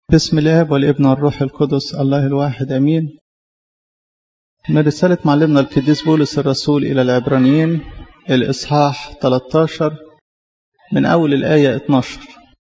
بسم الاب والابن والروح القدس الله الواحد امين من رسالة معلمنا القديس بولس الرسول إلى العبرانيين الإصحاح 13 من أول الآية 12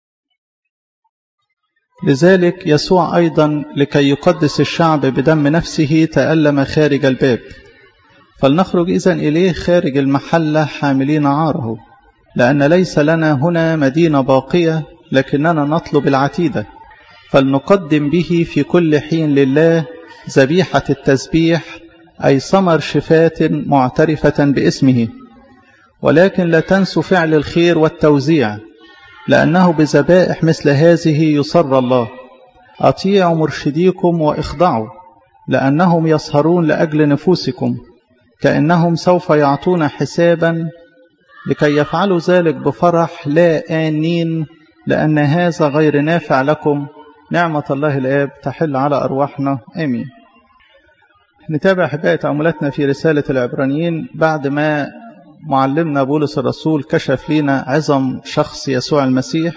لذلك يسوع أيضا لكي يقدس الشعب بدم نفسه تألم خارج الباب فلنخرج إذن إليه خارج المحلة حاملين عاره لأن ليس لنا هنا مدينة باقية لكننا نطلب العتيدة فلنقدم به في كل حين لله ذبيحة التسبيح أي ثمر شفاة معترفة باسمه ولكن لا تنسوا فعل الخير والتوزيع لأنه بذبائح مثل هذه يصر الله أطيعوا مرشديكم وإخضعوا لأنهم يسهرون لأجل نفوسكم كأنهم سوف يعطون حسابا لكي يفعلوا ذلك بفرح لا آنين لأن هذا غير نافع لكم نعمة الله الآب تحل على أرواحنا آمين نتابع أحبائي تأملاتنا في رسالة العبرانيين بعد ما معلمنا بولس الرسول كشف لنا عظم شخص يسوع المسيح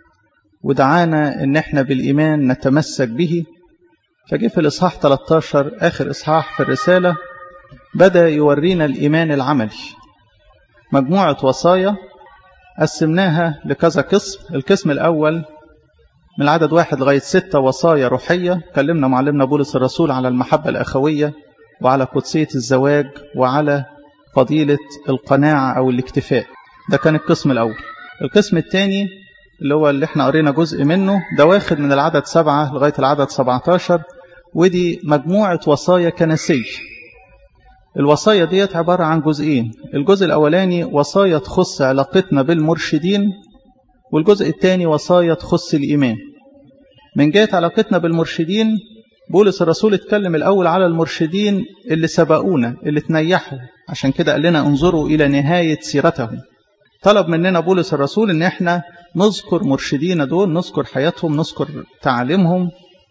ودعانا ان احنا بالايمان نتمسك به فجه في الاصحاح 13 اخر اصحاح في الرساله بدا يورينا الايمان العملي مجموعه وصايا قسمناها لكذا قسم القسم الاول من العدد واحد لغايه ستة وصايا روحيه كلمنا معلمنا بولس الرسول على المحبه الاخويه وعلى قدسيه الزواج وعلى فضيلة القناعة أو الاكتفاء ده كان القسم الأول القسم الثاني اللي هو اللي احنا قرينا جزء منه ده واخد من العدد سبعة لغاية العدد 17 ودي مجموعة وصايا كنسية الوصايا ديت عبارة عن جزئين الجزء الأولاني وصايا تخص علاقتنا بالمرشدين والجزء الثاني وصايا تخص الإيمان من جهة علاقتنا بالمرشدين بولس الرسول اتكلم الأول على المرشدين اللي سبقونا اللي تنيحوا عشان كده قال لنا انظروا إلى نهاية سيرتهم طلب مننا بولس الرسول ان احنا نذكر مرشدين دول نذكر حياتهم نذكر تعاليمهم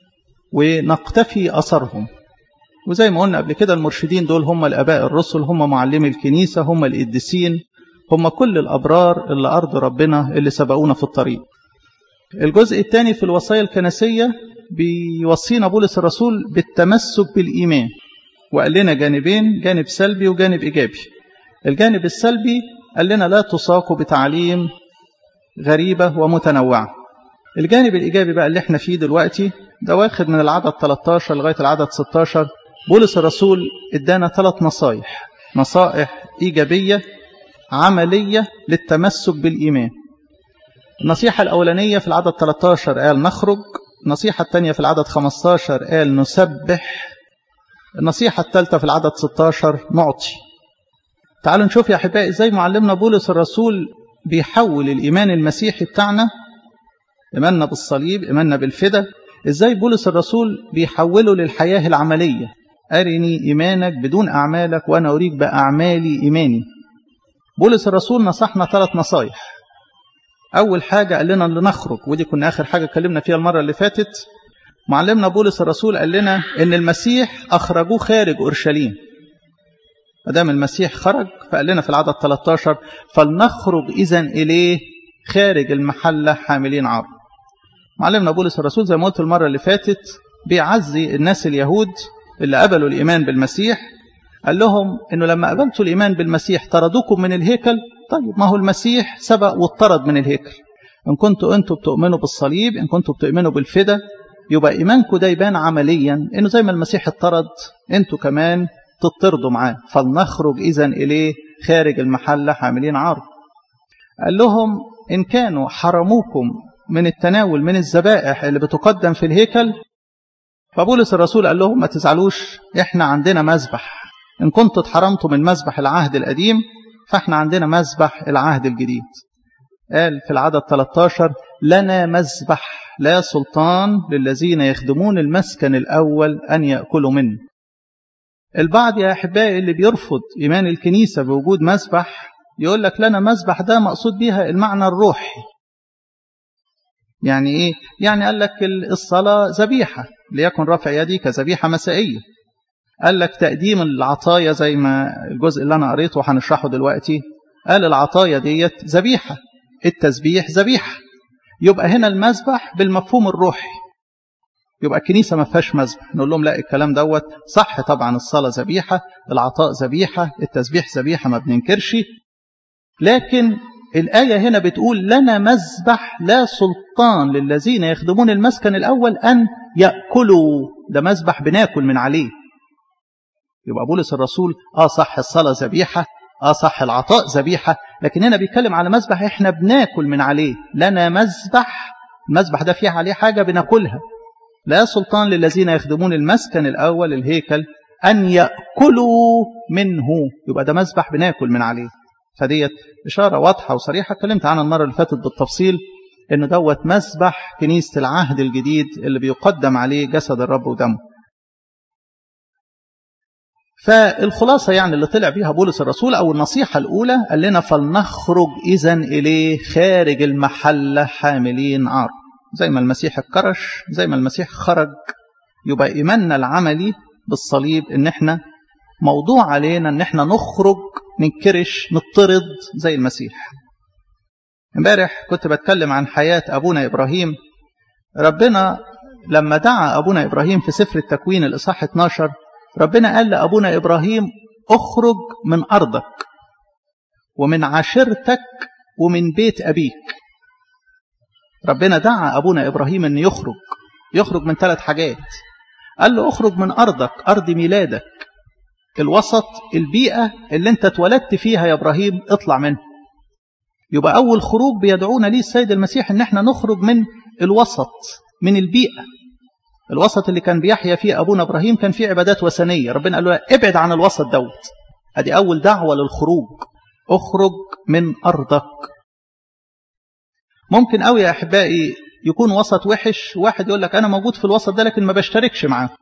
ونقتفي أثرهم وزي ما قلنا قبل كده المرشدين دول هم الآباء الرسل هم معلمي الكنيسة هم القديسين هم كل الأبرار اللي أرض ربنا اللي سبقونا في الطريق الجزء الثاني في الوصايا الكنسية بيوصينا بولس الرسول بالتمسك بالإيمان وقال لنا جانبين جانب سلبي وجانب إيجابي الجانب السلبي قال لنا لا تساقوا بتعليم غريبة ومتنوعة الجانب الإيجابي بقى اللي احنا فيه دلوقتي ده واخد من العدد 13 لغاية العدد 16 بولس الرسول ادانا ثلاث نصايح نصائح إيجابية عملية للتمسك بالإيمان النصيحة الأولانية في العدد 13 قال نخرج النصيحة الثانية في العدد 15 قال نسبح النصيحة الثالثة في العدد 16 نعطي تعالوا نشوف يا أحبائي إزاي معلمنا بولس الرسول بيحول الإيمان المسيحي بتاعنا إيماننا بالصليب إيماننا بالفدا إزاي بولس الرسول بيحوله للحياة العملية أرني إيمانك بدون أعمالك وأنا أريك بأعمالي إيماني بولس الرسول نصحنا ثلاث نصايح أول حاجة قال لنا اللي نخرج ودي كنا آخر حاجة اتكلمنا فيها المرة اللي فاتت معلمنا بولس الرسول قال لنا إن المسيح أخرجوه خارج أورشليم ما دام المسيح خرج فقال لنا في العدد 13 فلنخرج إذا إليه خارج المحلة حاملين عار معلمنا بولس الرسول زي ما قلت المرة اللي فاتت بيعزي الناس اليهود اللي قبلوا الإيمان بالمسيح قال لهم إنه لما قبلتوا الإيمان بالمسيح طردوكم من الهيكل طيب ما هو المسيح سبق واطرد من الهيكل إن كنتوا أنتوا بتؤمنوا بالصليب إن كنتوا بتؤمنوا بالفدا يبقى إيمانكم ده يبان عمليا إنه زي ما المسيح اطرد أنتوا كمان تطردوا معاه فلنخرج إذا إليه خارج المحلة حاملين عار قال لهم إن كانوا حرموكم من التناول من الذبائح اللي بتقدم في الهيكل فبولس الرسول قال لهم ما تزعلوش إحنا عندنا مذبح إن كنتوا اتحرمتوا من مذبح العهد القديم فإحنا عندنا مذبح العهد الجديد قال في العدد 13 لنا مذبح لا سلطان للذين يخدمون المسكن الأول أن يأكلوا منه البعض يا أحبائي اللي بيرفض إيمان الكنيسة بوجود مذبح يقول لك لنا مذبح ده مقصود بيها المعنى الروحي يعني إيه؟ يعني قال لك الصلاة ذبيحة ليكن رفع يدي كذبيحة مسائية قال لك تقديم العطايا زي ما الجزء اللي أنا قريته وهنشرحه دلوقتي قال العطايا ديت ذبيحة التسبيح ذبيحة يبقى هنا المذبح بالمفهوم الروحي يبقى الكنيسة ما فيهاش مذبح نقول لهم لا الكلام دوت صح طبعا الصلاة ذبيحة العطاء ذبيحة التسبيح ذبيحة ما بننكرش لكن الآية هنا بتقول لنا مذبح لا سلطان للذين يخدمون المسكن الأول أن يأكلوا ده مذبح بناكل من عليه يبقى بولس الرسول آه صح الصلاة ذبيحة آه صح العطاء ذبيحة لكن هنا بيتكلم على مذبح إحنا بناكل من عليه لنا مذبح المذبح ده فيه عليه حاجة بناكلها لا سلطان للذين يخدمون المسكن الأول الهيكل أن يأكلوا منه يبقى ده مذبح بناكل من عليه فديت إشارة واضحة وصريحة اتكلمت عنها المرة اللي فاتت بالتفصيل إنه دوت مذبح كنيسة العهد الجديد اللي بيقدم عليه جسد الرب ودمه فالخلاصة يعني اللي طلع بيها بولس الرسول أو النصيحة الأولى قال لنا فلنخرج إذا إليه خارج المحلة حاملين عار زي ما المسيح اتكرش زي ما المسيح خرج يبقى إيماننا العملي بالصليب إن إحنا موضوع علينا إن إحنا نخرج ننكرش نطرد زي المسيح امبارح كنت بتكلم عن حياة أبونا إبراهيم ربنا لما دعا أبونا إبراهيم في سفر التكوين الإصحاح 12 ربنا قال لأبونا إبراهيم اخرج من أرضك ومن عشيرتك ومن بيت أبيك ربنا دعا أبونا إبراهيم أن يخرج يخرج من ثلاث حاجات قال له اخرج من أرضك أرض ميلادك الوسط البيئة اللي انت اتولدت فيها يا إبراهيم اطلع منها يبقى أول خروج بيدعونا ليه السيد المسيح ان احنا نخرج من الوسط من البيئة الوسط اللي كان بيحيا فيه أبونا إبراهيم كان فيه عبادات وثنية ربنا قال له ابعد عن الوسط دوت ادي أول دعوة للخروج اخرج من أرضك ممكن قوي يا أحبائي يكون وسط وحش واحد يقول لك أنا موجود في الوسط ده لكن ما بشتركش معاه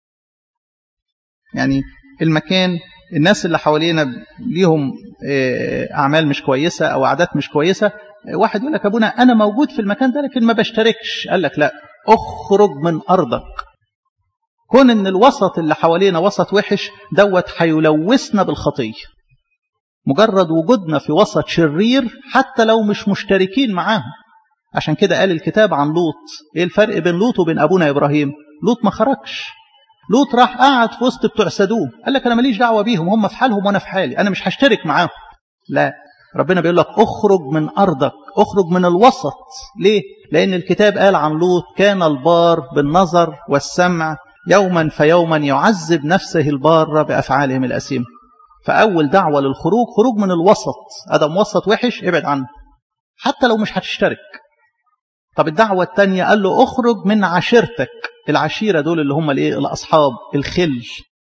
يعني المكان الناس اللي حوالينا ليهم أعمال مش كويسة أو عادات مش كويسة واحد يقول لك أبونا أنا موجود في المكان ده لكن ما بشتركش قال لك لا اخرج من أرضك كون ان الوسط اللي حوالينا وسط وحش دوت هيلوثنا بالخطية مجرد وجودنا في وسط شرير حتى لو مش مشتركين معاهم عشان كده قال الكتاب عن لوط ايه الفرق بين لوط وبين ابونا ابراهيم لوط ما خرجش لوط راح قعد في وسط بتوع سدوم قال لك انا ماليش دعوه بيهم هم في حالهم وانا في حالي انا مش هشترك معاهم لا ربنا بيقول لك اخرج من ارضك اخرج من الوسط ليه لان الكتاب قال عن لوط كان البار بالنظر والسمع يوما فيوما يعذب نفسه البار بافعالهم الاسيمه فاول دعوه للخروج خروج من الوسط ادم وسط وحش ابعد عنه حتى لو مش هتشترك طب الدعوه الثانيه قال له اخرج من عشيرتك العشيره دول اللي هم الايه الاصحاب الخل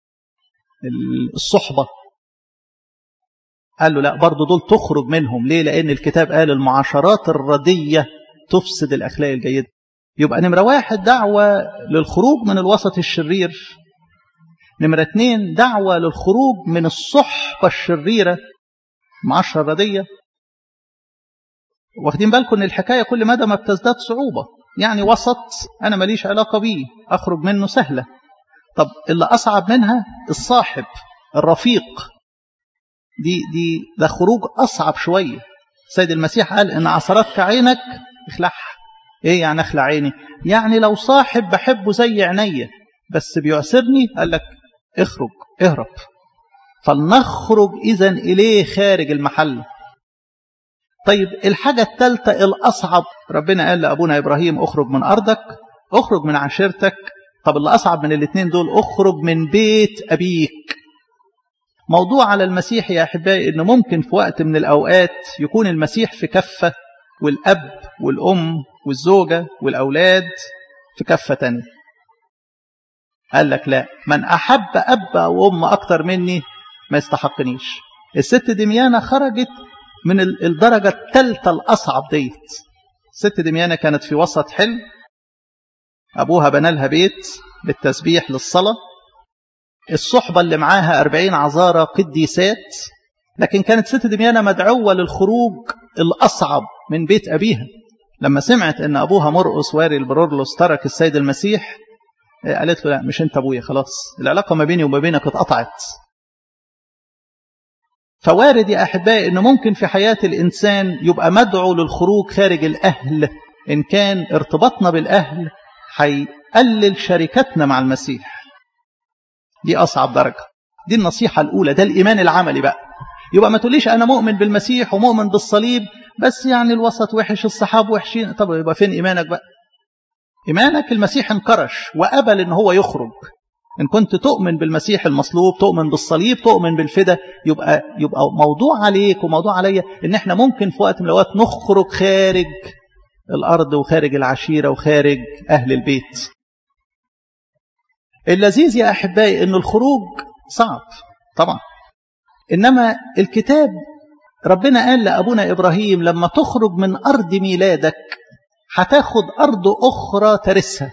الصحبه قال له لا برضه دول تخرج منهم ليه لأن الكتاب قال المعاشرات الردية تفسد الأخلاق الجيدة يبقى نمرة واحد دعوة للخروج من الوسط الشرير نمرة اتنين دعوة للخروج من الصحبة الشريرة معاشرة ردية واخدين بالكم ان الحكاية كل مدى ما بتزداد صعوبة يعني وسط أنا ماليش علاقة بيه أخرج منه سهلة طب اللي أصعب منها الصاحب الرفيق دي دي ده خروج أصعب شوية السيد المسيح قال إن عصرتك عينك اخلعها إيه يعني أخلع عيني يعني لو صاحب بحبه زي عينيا بس بيعسرني قال لك اخرج اهرب فلنخرج إذا إليه خارج المحل طيب الحاجة الثالثة الأصعب ربنا قال لأبونا إبراهيم اخرج من أرضك اخرج من عشيرتك طب اللي أصعب من الاثنين دول اخرج من بيت أبيك موضوع على المسيح يا أحبائي أنه ممكن في وقت من الأوقات يكون المسيح في كفة والأب والأم والزوجة والأولاد في كفة تانية قال لك لا من أحب أب أو أم أكتر مني ما يستحقنيش الست دميانة خرجت من الدرجة الثالثة الأصعب ديت الست دميانة كانت في وسط حلم أبوها بنى لها بيت للتسبيح للصلاة الصحبة اللي معاها أربعين عذارى قديسات لكن كانت ست دميانة مدعوة للخروج الأصعب من بيت أبيها لما سمعت أن أبوها مرقس واري البرورلوس ترك السيد المسيح قالت له لا مش أنت أبويا خلاص العلاقة ما بيني وما بينك اتقطعت فوارد يا أحبائي أنه ممكن في حياة الإنسان يبقى مدعو للخروج خارج الأهل إن كان ارتباطنا بالأهل هيقلل شركتنا مع المسيح دي أصعب درجة دي النصيحة الأولى ده الإيمان العملي بقى يبقى ما تقوليش أنا مؤمن بالمسيح ومؤمن بالصليب بس يعني الوسط وحش الصحاب وحشين طب يبقى فين إيمانك بقى إيمانك المسيح انكرش وقبل إن هو يخرج إن كنت تؤمن بالمسيح المصلوب تؤمن بالصليب تؤمن بالفدا يبقى يبقى موضوع عليك وموضوع عليا إن إحنا ممكن في وقت من الأوقات نخرج خارج الأرض وخارج العشيرة وخارج أهل البيت اللذيذ يا أحبائي أن الخروج صعب طبعا إنما الكتاب ربنا قال لأبونا إبراهيم لما تخرج من أرض ميلادك هتاخد أرض أخرى ترسها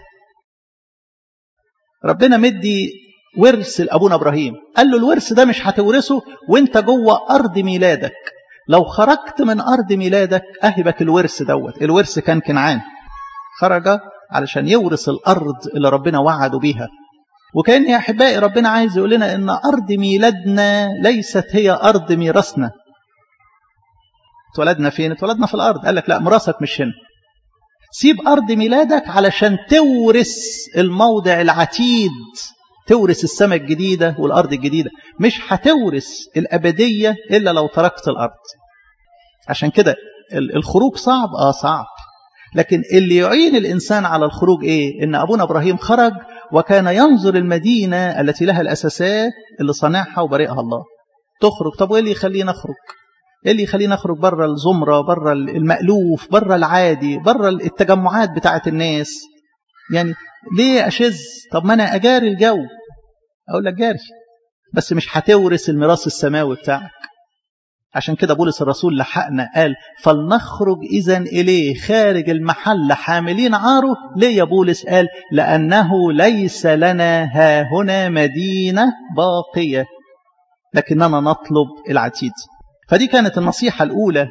ربنا مدي ورث لأبونا إبراهيم قال له الورث ده مش هتورثه وانت جوه أرض ميلادك لو خرجت من أرض ميلادك أهبك الورث دوت الورث كان كنعان خرج علشان يورث الأرض اللي ربنا وعده بيها وكأن يا أحبائي ربنا عايز يقول لنا إن أرض ميلادنا ليست هي أرض ميراثنا اتولدنا فين؟ اتولدنا في الأرض قال لك لا مراسك مش هنا سيب أرض ميلادك علشان تورث الموضع العتيد تورث السماء الجديدة والأرض الجديدة مش هتورث الأبدية إلا لو تركت الأرض عشان كده الخروج صعب آه صعب لكن اللي يعين الإنسان على الخروج إيه إن أبونا إبراهيم خرج وكان ينظر المدينة التي لها الأساسات اللي صنعها وبرئها الله تخرج طب وإيه اللي يخلينا نخرج ايه اللي يخلينا نخرج بره الزمره بره المألوف بره العادي بره التجمعات بتاعه الناس يعني ليه اشذ طب ما انا اجاري الجو اقول لك جاري بس مش هتورث الميراث السماوي بتاعك عشان كده بولس الرسول لحقنا قال فلنخرج اذا اليه خارج المحل حاملين عاره ليه يا بولس قال لانه ليس لنا ها هنا مدينه باقيه لكننا نطلب العتيد فدي كانت النصيحة الأولى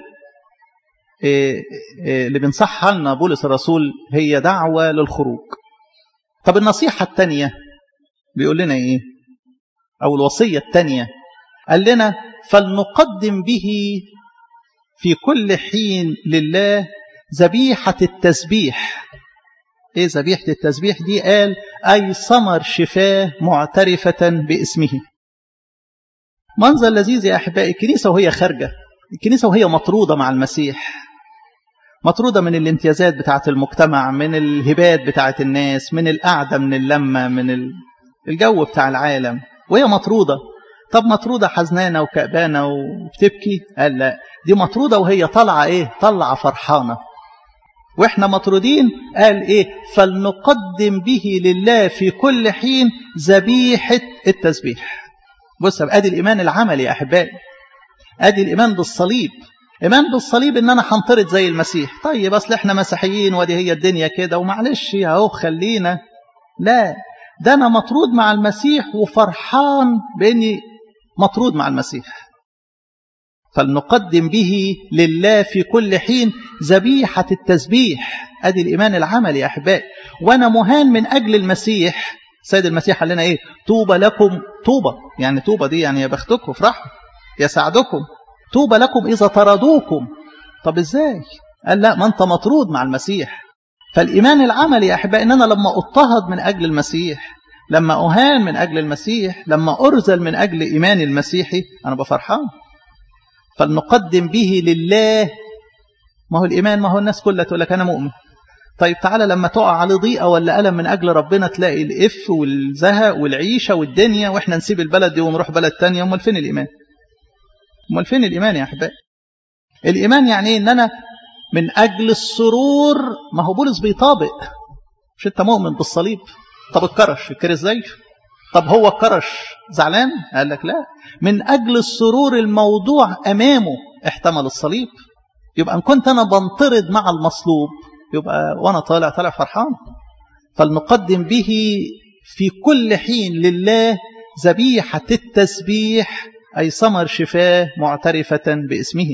اللي بنصحها لنا بولس الرسول هي دعوة للخروج طب النصيحة الثانية بيقول لنا إيه أو الوصية الثانية قال لنا فلنقدم به في كل حين لله ذبيحة التسبيح إيه ذبيحة التسبيح دي قال أي ثمر شفاه معترفة باسمه منظر لذيذ يا أحبائي الكنيسة وهي خارجة الكنيسة وهي مطرودة مع المسيح مطرودة من الامتيازات بتاعة المجتمع من الهبات بتاعة الناس من القعدة من اللمة من الجو بتاع العالم وهي مطرودة طب مطرودة حزنانة وكأبانة وبتبكي قال لا دي مطرودة وهي طالعة ايه طالعة فرحانة واحنا مطرودين قال ايه فلنقدم به لله في كل حين ذبيحة التسبيح بص ادي الايمان العملي يا احبائي ادي الايمان بالصليب ايمان بالصليب ان انا هنطرد زي المسيح طيب اصل احنا مسيحيين ودي هي الدنيا كده ومعلش اهو خلينا لا ده انا مطرود مع المسيح وفرحان باني مطرود مع المسيح فلنقدم به لله في كل حين ذبيحة التسبيح ادي الايمان العملي يا احبائي وانا مهان من اجل المسيح سيد المسيح قال لنا ايه طوبى لكم طوبى يعني طوبى دي يعني يا بختكم افرحوا يسعدكم طوبى لكم اذا طردوكم طب ازاي قال لا ما انت مطرود مع المسيح فالايمان العملي يا احبائي ان انا لما اضطهد من اجل المسيح لما اهان من اجل المسيح لما ارزل من اجل ايماني المسيحي انا بفرحان فلنقدم به لله ما هو الايمان ما هو الناس كلها تقول لك انا مؤمن طيب تعالى لما تقع عليه ضيقه ولا الم من اجل ربنا تلاقي الاف والزهق والعيشه والدنيا واحنا نسيب البلد دي ونروح بلد تانية امال فين الايمان امال فين الايمان يا احبائي الايمان يعني ايه ان انا من اجل السرور ما هو بولس بيطابق مش انت مؤمن بالصليب طب الكرش الكرش ازاي طب هو الكرش زعلان قال لك لا من اجل السرور الموضوع امامه احتمل الصليب يبقى ان كنت انا بنطرد مع المصلوب يبقى وانا طالع طالع فرحان فلنقدم به في كل حين لله ذبيحة التسبيح أي ثمر شفاه معترفة باسمه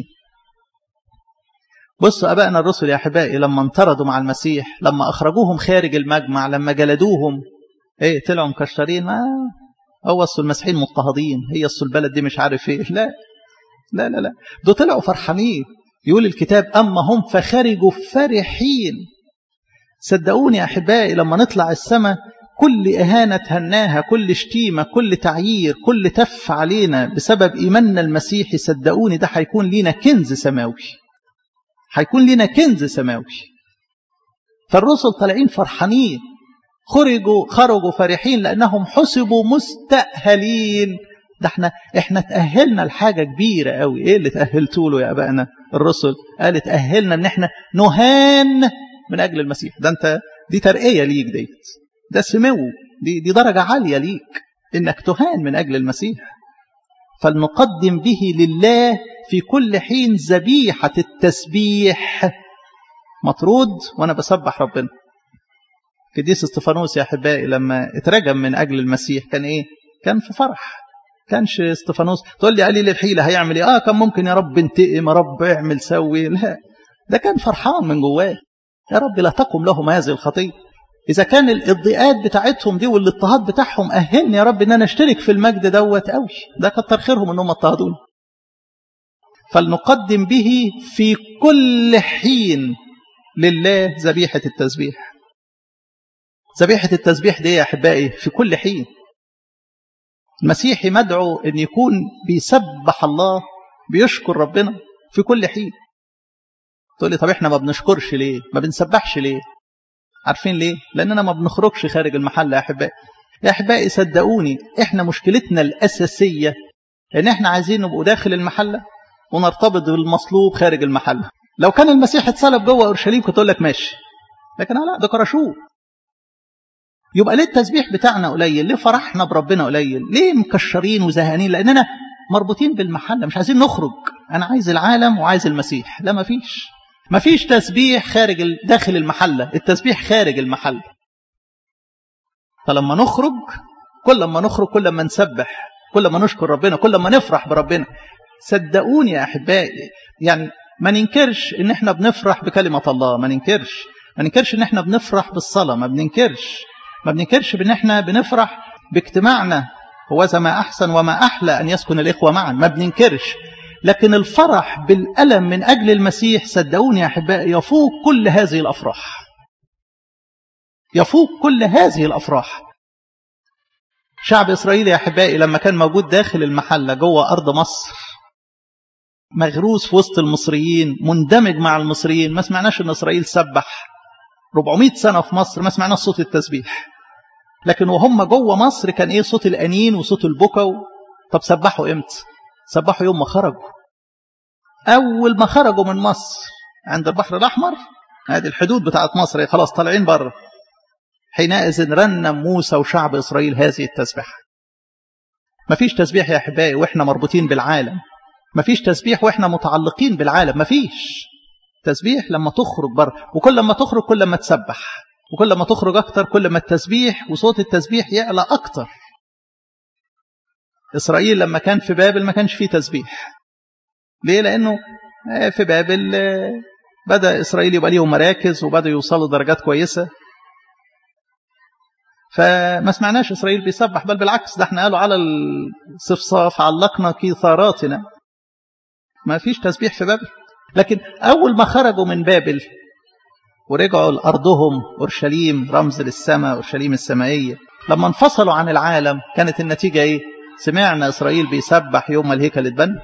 بصوا أبائنا الرسل يا أحبائي لما انطردوا مع المسيح لما أخرجوهم خارج المجمع لما جلدوهم إيه طلعوا مكشرين ما هو أصل المسيحيين مضطهدين هي أصل البلد دي مش عارف إيه لا لا لا لا دول طلعوا فرحانين يقول الكتاب أما هم فخرجوا فرحين صدقوني يا أحبائي لما نطلع السماء كل إهانة تهناها كل شتيمة كل تعيير كل تف علينا بسبب إيماننا المسيحي صدقوني ده هيكون لينا كنز سماوي هيكون لينا كنز سماوي فالرسل طالعين فرحانين خرجوا خرجوا فرحين لأنهم حسبوا مستأهلين ده احنا احنا تأهلنا لحاجة كبيرة قوي ايه اللي تأهلتوا له يا ابائنا الرسل قال تأهلنا ان احنا نهان من اجل المسيح ده انت دي ترقية ليك ديت ده سمو دي, دي درجة عالية ليك انك تهان من اجل المسيح فلنقدم به لله في كل حين ذبيحة التسبيح مطرود وانا بسبح ربنا قديس استفانوس يا احبائي لما اترجم من اجل المسيح كان ايه كان في فرح كانش استفانوس تقول لي قليل الحيلة هيعمل ايه اه كان ممكن يا رب انتقم يا رب اعمل سوي لا ده كان فرحان من جواه يا رب لا تقم لهم هذه الخطية إذا كان الضيقات بتاعتهم دي والاضطهاد بتاعهم أهلني يا رب إن أنا أشترك في المجد دوت قوي ده كتر خيرهم إنهم اضطهدوني فلنقدم به في كل حين لله ذبيحة التسبيح ذبيحة التسبيح دي يا أحبائي في كل حين المسيحي مدعو أن يكون بيسبح الله بيشكر ربنا في كل حين تقول لي طب احنا ما بنشكرش ليه ما بنسبحش ليه عارفين ليه لأننا ما بنخرجش خارج المحل يا أحبائي يا أحبائي صدقوني احنا مشكلتنا الأساسية ان احنا عايزين نبقوا داخل المحلة ونرتبط بالمصلوب خارج المحلة لو كان المسيح اتصلب جوه اورشليم كنت اقول لك ماشي لكن لا ده كرشوه يبقى ليه التسبيح بتاعنا قليل ليه فرحنا بربنا قليل ليه مكشرين وزهقانين لاننا مربوطين بالمحلة مش عايزين نخرج انا عايز العالم وعايز المسيح لا مفيش مفيش تسبيح خارج داخل المحلة التسبيح خارج المحل فلما نخرج كل ما نخرج كل ما نسبح كل ما نشكر ربنا كل ما نفرح بربنا صدقوني يا احبائي يعني ما ننكرش ان احنا بنفرح بكلمة الله ما ننكرش ما ننكرش ان احنا بنفرح بالصلاة ما بننكرش ما بننكرش بان احنا بنفرح باجتماعنا هو ما احسن وما احلى ان يسكن الاخوة معا ما بننكرش لكن الفرح بالألم من أجل المسيح صدقوني يا أحبائي يفوق كل هذه الأفراح يفوق كل هذه الأفراح شعب إسرائيل يا أحبائي لما كان موجود داخل المحلة جوه أرض مصر مغروس في وسط المصريين مندمج مع المصريين ما سمعناش ان إسرائيل سبح 400 سنة في مصر ما سمعناش صوت التسبيح لكن وهم جوه مصر كان ايه صوت الأنين وصوت البكا طب سبحوا امتى سبحوا يوم ما خرجوا أول ما خرجوا من مصر عند البحر الأحمر هذه الحدود بتاعت مصر خلاص طالعين بره حينئذ رنم موسى وشعب إسرائيل هذه التسبيح مفيش تسبيح يا أحبائي وإحنا مربوطين بالعالم مفيش تسبيح وإحنا متعلقين بالعالم مفيش تسبيح لما تخرج بره وكل ما تخرج كل ما تسبح وكل ما تخرج أكتر كل ما التسبيح وصوت التسبيح يعلى أكتر إسرائيل لما كان في بابل ما كانش فيه تسبيح ليه لأنه في بابل بدأ إسرائيل يبقى ليهم مراكز وبدأوا يوصلوا درجات كويسة فما سمعناش إسرائيل بيسبح بل بالعكس ده احنا قالوا على الصفصاف علقنا كيثاراتنا ما فيش تسبيح في بابل لكن أول ما خرجوا من بابل ورجعوا لأرضهم أورشليم رمز للسماء أورشليم السمائية لما انفصلوا عن العالم كانت النتيجة إيه سمعنا إسرائيل بيسبح يوم ما الهيكل اتبنى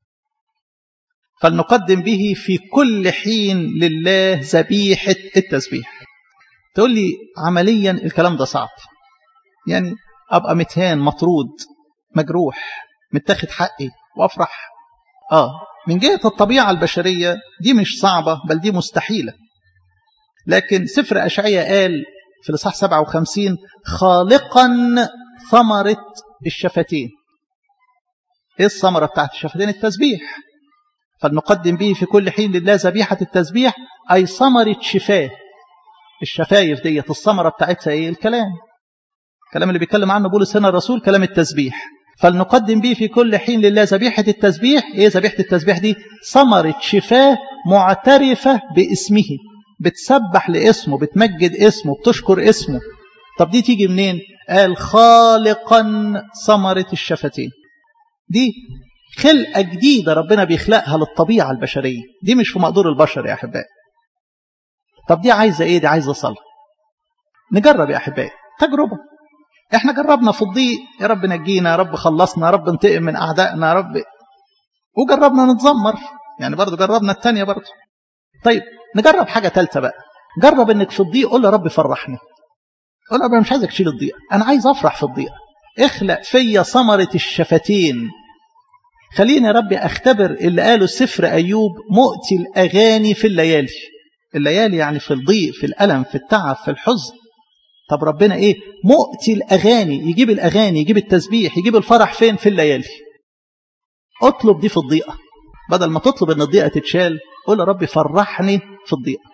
فلنقدم به في كل حين لله ذبيحة التسبيح تقول لي عمليا الكلام ده صعب يعني أبقى متهان مطرود مجروح متاخد حقي وأفرح آه من جهة الطبيعة البشرية دي مش صعبة بل دي مستحيلة لكن سفر أشعية قال في الإصحاح 57 خالقا ثمرة الشفتين ايه الثمرة بتاعت الشفتين التسبيح فلنقدم به في كل حين لله ذبيحة التسبيح أي ثمرة شفاه الشفايف ديت الثمرة بتاعتها ايه الكلام الكلام اللي بيتكلم عنه بولس هنا الرسول كلام التسبيح فلنقدم به في كل حين لله ذبيحة التسبيح ايه ذبيحة التسبيح دي ثمرة شفاه معترفة باسمه بتسبح لاسمه بتمجد اسمه بتشكر اسمه طب دي تيجي منين قال خالقا ثمرة الشفتين دي خلقة جديدة ربنا بيخلقها للطبيعة البشرية دي مش في مقدور البشر يا أحبائي طب دي عايزة إيه دي عايزة صلاة نجرب يا أحبائي تجربة احنا جربنا في الضيق يا رب نجينا يا رب خلصنا يا رب انتقم من أعدائنا يا رب وجربنا نتذمر يعني برضه جربنا التانية برضه طيب نجرب حاجة تالتة بقى جرب انك في الضيق قول يا رب فرحني قول يا رب انا مش عايزك تشيل الضيق انا عايز افرح في الضيق اخلق فيا ثمرة الشفتين خليني يا رب اختبر اللي قاله سفر ايوب مؤتي الاغاني في الليالي الليالي يعني في الضيق في الالم في التعب في الحزن طب ربنا ايه مؤتي الاغاني يجيب الاغاني يجيب التسبيح يجيب الفرح فين في الليالي اطلب دي في الضيقه بدل ما تطلب ان الضيقه تتشال قول يا رب فرحني في الضيقه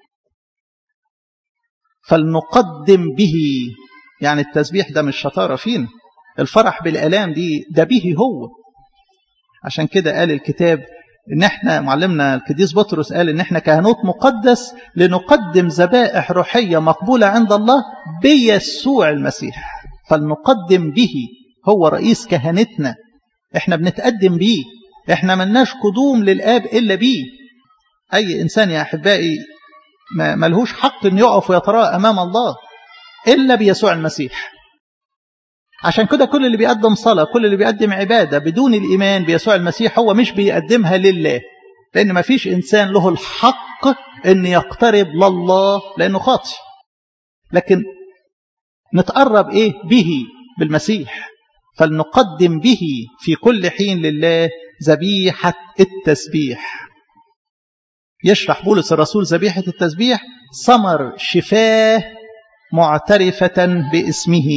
فلنقدم به يعني التسبيح ده مش شطاره فينا الفرح بالالام دي ده به هو عشان كده قال الكتاب ان احنا معلمنا القديس بطرس قال ان احنا كهنوت مقدس لنقدم ذبائح روحيه مقبوله عند الله بيسوع المسيح فلنقدم به هو رئيس كهنتنا احنا بنتقدم بيه احنا ملناش قدوم للاب الا بيه اي انسان يا احبائي ما ملهوش حق ان يقف ويتراءى امام الله الا بيسوع المسيح عشان كده كل اللي بيقدم صلاة كل اللي بيقدم عبادة بدون الإيمان بيسوع المسيح هو مش بيقدمها لله لأن ما فيش إنسان له الحق أن يقترب لله لأنه خاطئ لكن نتقرب إيه به بالمسيح فلنقدم به في كل حين لله ذبيحة التسبيح يشرح بولس الرسول ذبيحة التسبيح ثمر شفاه معترفة باسمه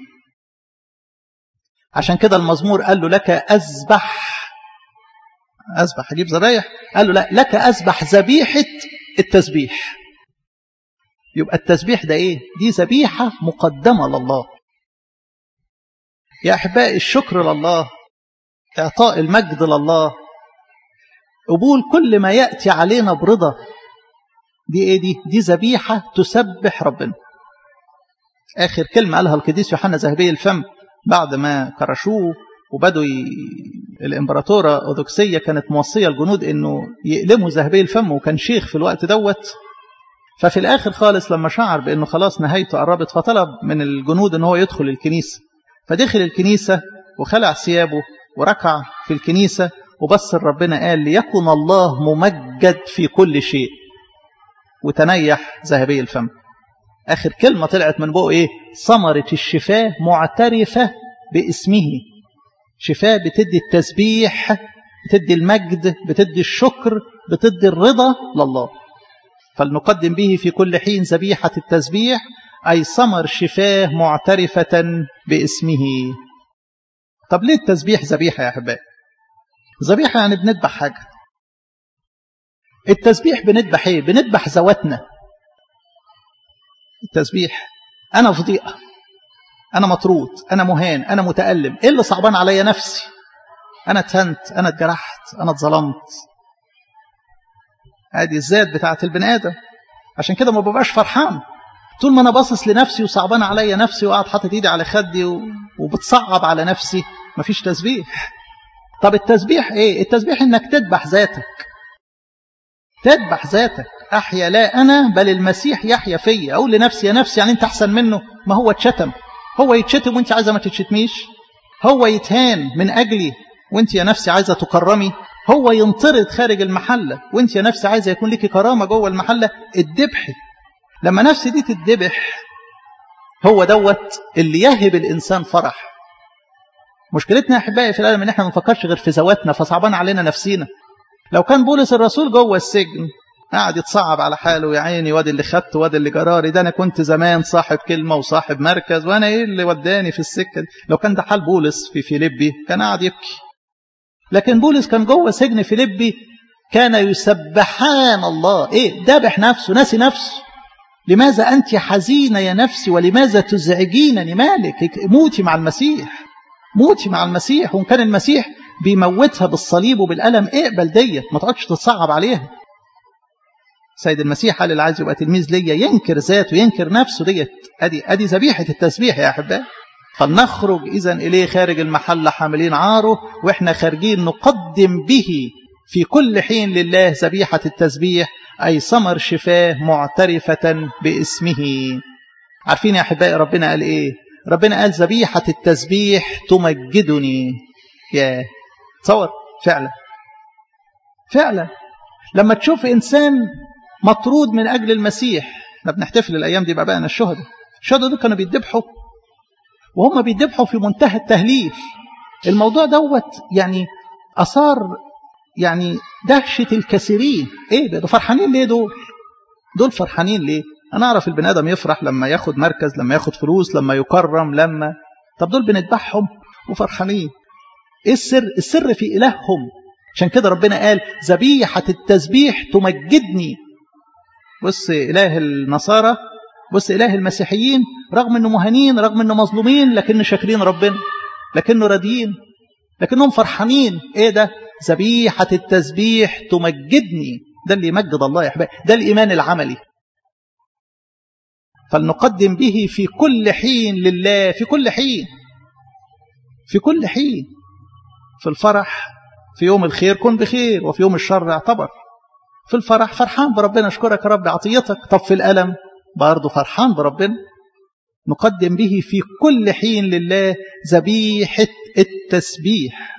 عشان كده المزمور قال له لك أذبح أذبح أجيب ذبايح قال له لا لك أذبح ذبيحة التسبيح يبقى التسبيح ده إيه دي ذبيحة مقدمة لله يا أحبائي الشكر لله إعطاء المجد لله قبول كل ما يأتي علينا برضا دي إيه دي دي ذبيحة تسبح ربنا آخر كلمة قالها القديس يوحنا ذهبي الفم بعد ما كرشوه وبدوا ي... الامبراطوره اودوكسيه كانت موصيه الجنود انه يقلموا ذهبي الفم وكان شيخ في الوقت دوت ففي الاخر خالص لما شعر بانه خلاص نهايته قربت فطلب من الجنود ان هو يدخل الكنيسه فدخل الكنيسه وخلع ثيابه وركع في الكنيسه وبص ربنا قال ليكن الله ممجد في كل شيء وتنيح ذهبي الفم آخر كلمة طلعت من بقه إيه ثمرة الشفاء معترفة باسمه شفاء بتدي التسبيح بتدي المجد بتدي الشكر بتدي الرضا لله فلنقدم به في كل حين ذبيحة التسبيح أي ثمر شفاه معترفة باسمه طب ليه التسبيح ذبيحة يا أحبائي ذبيحة يعني بنذبح حاجة التسبيح بنذبح ايه بنذبح ذواتنا التسبيح أنا في ضيقة أنا مطرود أنا مهان أنا متألم إيه اللي صعبان عليا نفسي أنا اتهنت أنا اتجرحت أنا اتظلمت هذه الذات بتاعت البني آدم عشان كده ما ببقاش فرحان طول ما أنا باصص لنفسي وصعبان عليا نفسي وقاعد حاطط إيدي على خدي وبتصعب على نفسي مفيش تسبيح طب التسبيح إيه التسبيح إنك تذبح ذاتك تذبح ذاتك أحيا لا أنا بل المسيح يحيا فيا أقول لنفسي يا نفسي يعني أنت أحسن منه ما هو اتشتم هو يتشتم وأنت عايزة ما تتشتميش هو يتهان من أجلي وأنت يا نفسي عايزة تكرمي هو ينطرد خارج المحلة وأنت يا نفسي عايزة يكون لك كرامة جوه المحلة الذبحي لما نفسي دي تتذبح هو دوت اللي يهب الإنسان فرح مشكلتنا يا أحبائي في العالم إن إحنا ما نفكرش غير في ذواتنا فصعبان علينا نفسينا لو كان بولس الرسول جوه السجن قاعد يتصعب على حاله يا عيني وادي اللي خدت وادي اللي جراري ده انا كنت زمان صاحب كلمه وصاحب مركز وانا ايه اللي وداني في السكه دي لو كان ده حال بولس في فيليبي كان قاعد يبكي لكن بولس كان جوه سجن فيليبي كان يسبحان الله ايه ذابح نفسه ناسي نفسه لماذا انت حزينه يا نفسي ولماذا تزعجينني مالك موتي مع المسيح موتي مع المسيح وان كان المسيح بيموتها بالصليب وبالألم اقبل ديت ما تقعدش تتصعب عليها سيد المسيح قال اللي عايز يبقى تلميذ ليا ينكر ذاته ينكر نفسه ديت ادي ادي ذبيحه التسبيح يا احبائي فلنخرج اذا اليه خارج المحله حاملين عاره واحنا خارجين نقدم به في كل حين لله ذبيحه التسبيح اي ثمر شفاه معترفه باسمه عارفين يا أحبائي ربنا قال إيه ربنا قال ذبيحة التسبيح تمجدني يا تصور فعلا فعلا لما تشوف إنسان مطرود من أجل المسيح احنا بنحتفل الأيام دي بقى الشهداء الشهداء دول كانوا بيدبحوا وهم بيدبحوا في منتهى التهليل الموضوع دوت يعني أثار يعني دهشة الكثيرين ايه ده, ده فرحانين ليه دول دول فرحانين ليه انا اعرف البني ادم يفرح لما ياخد مركز لما ياخد فلوس لما يكرم لما طب دول بنذبحهم وفرحانين ايه السر السر في الههم عشان كده ربنا قال ذبيحة التسبيح تمجدني بص اله النصارى بص اله المسيحيين رغم انه مهانين رغم انه مظلومين لكن شاكرين ربنا لكنه راضيين لكنهم فرحانين ايه ده ذبيحة التسبيح تمجدني ده اللي يمجد الله يا احبائي ده الايمان العملي فلنقدم به في كل حين لله في كل حين في كل حين في الفرح في يوم الخير كن بخير وفي يوم الشر اعتبر في الفرح فرحان بربنا اشكرك يا رب عطيتك طب في الألم برضه فرحان بربنا نقدم به في كل حين لله ذبيحة التسبيح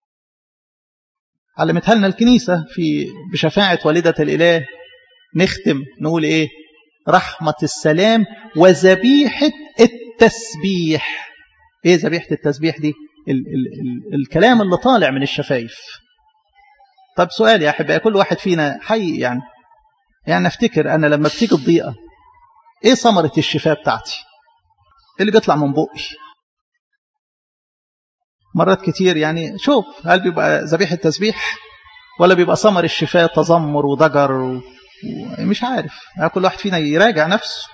علمتها لنا الكنيسة في بشفاعة والدة الإله نختم نقول إيه رحمة السلام وذبيحة التسبيح إيه ذبيحة التسبيح دي ال ال ال الكلام اللي طالع من الشفايف طب سؤال يا أحبائي كل واحد فينا حي يعني يعني افتكر أنا لما بتيجي الضيقة إيه ثمرة الشفاء بتاعتي اللي بيطلع من بقي مرات كتير يعني شوف هل بيبقى ذبيحة تسبيح ولا بيبقى ثمر الشفاء تذمر وضجر و... مش عارف كل واحد فينا يراجع نفسه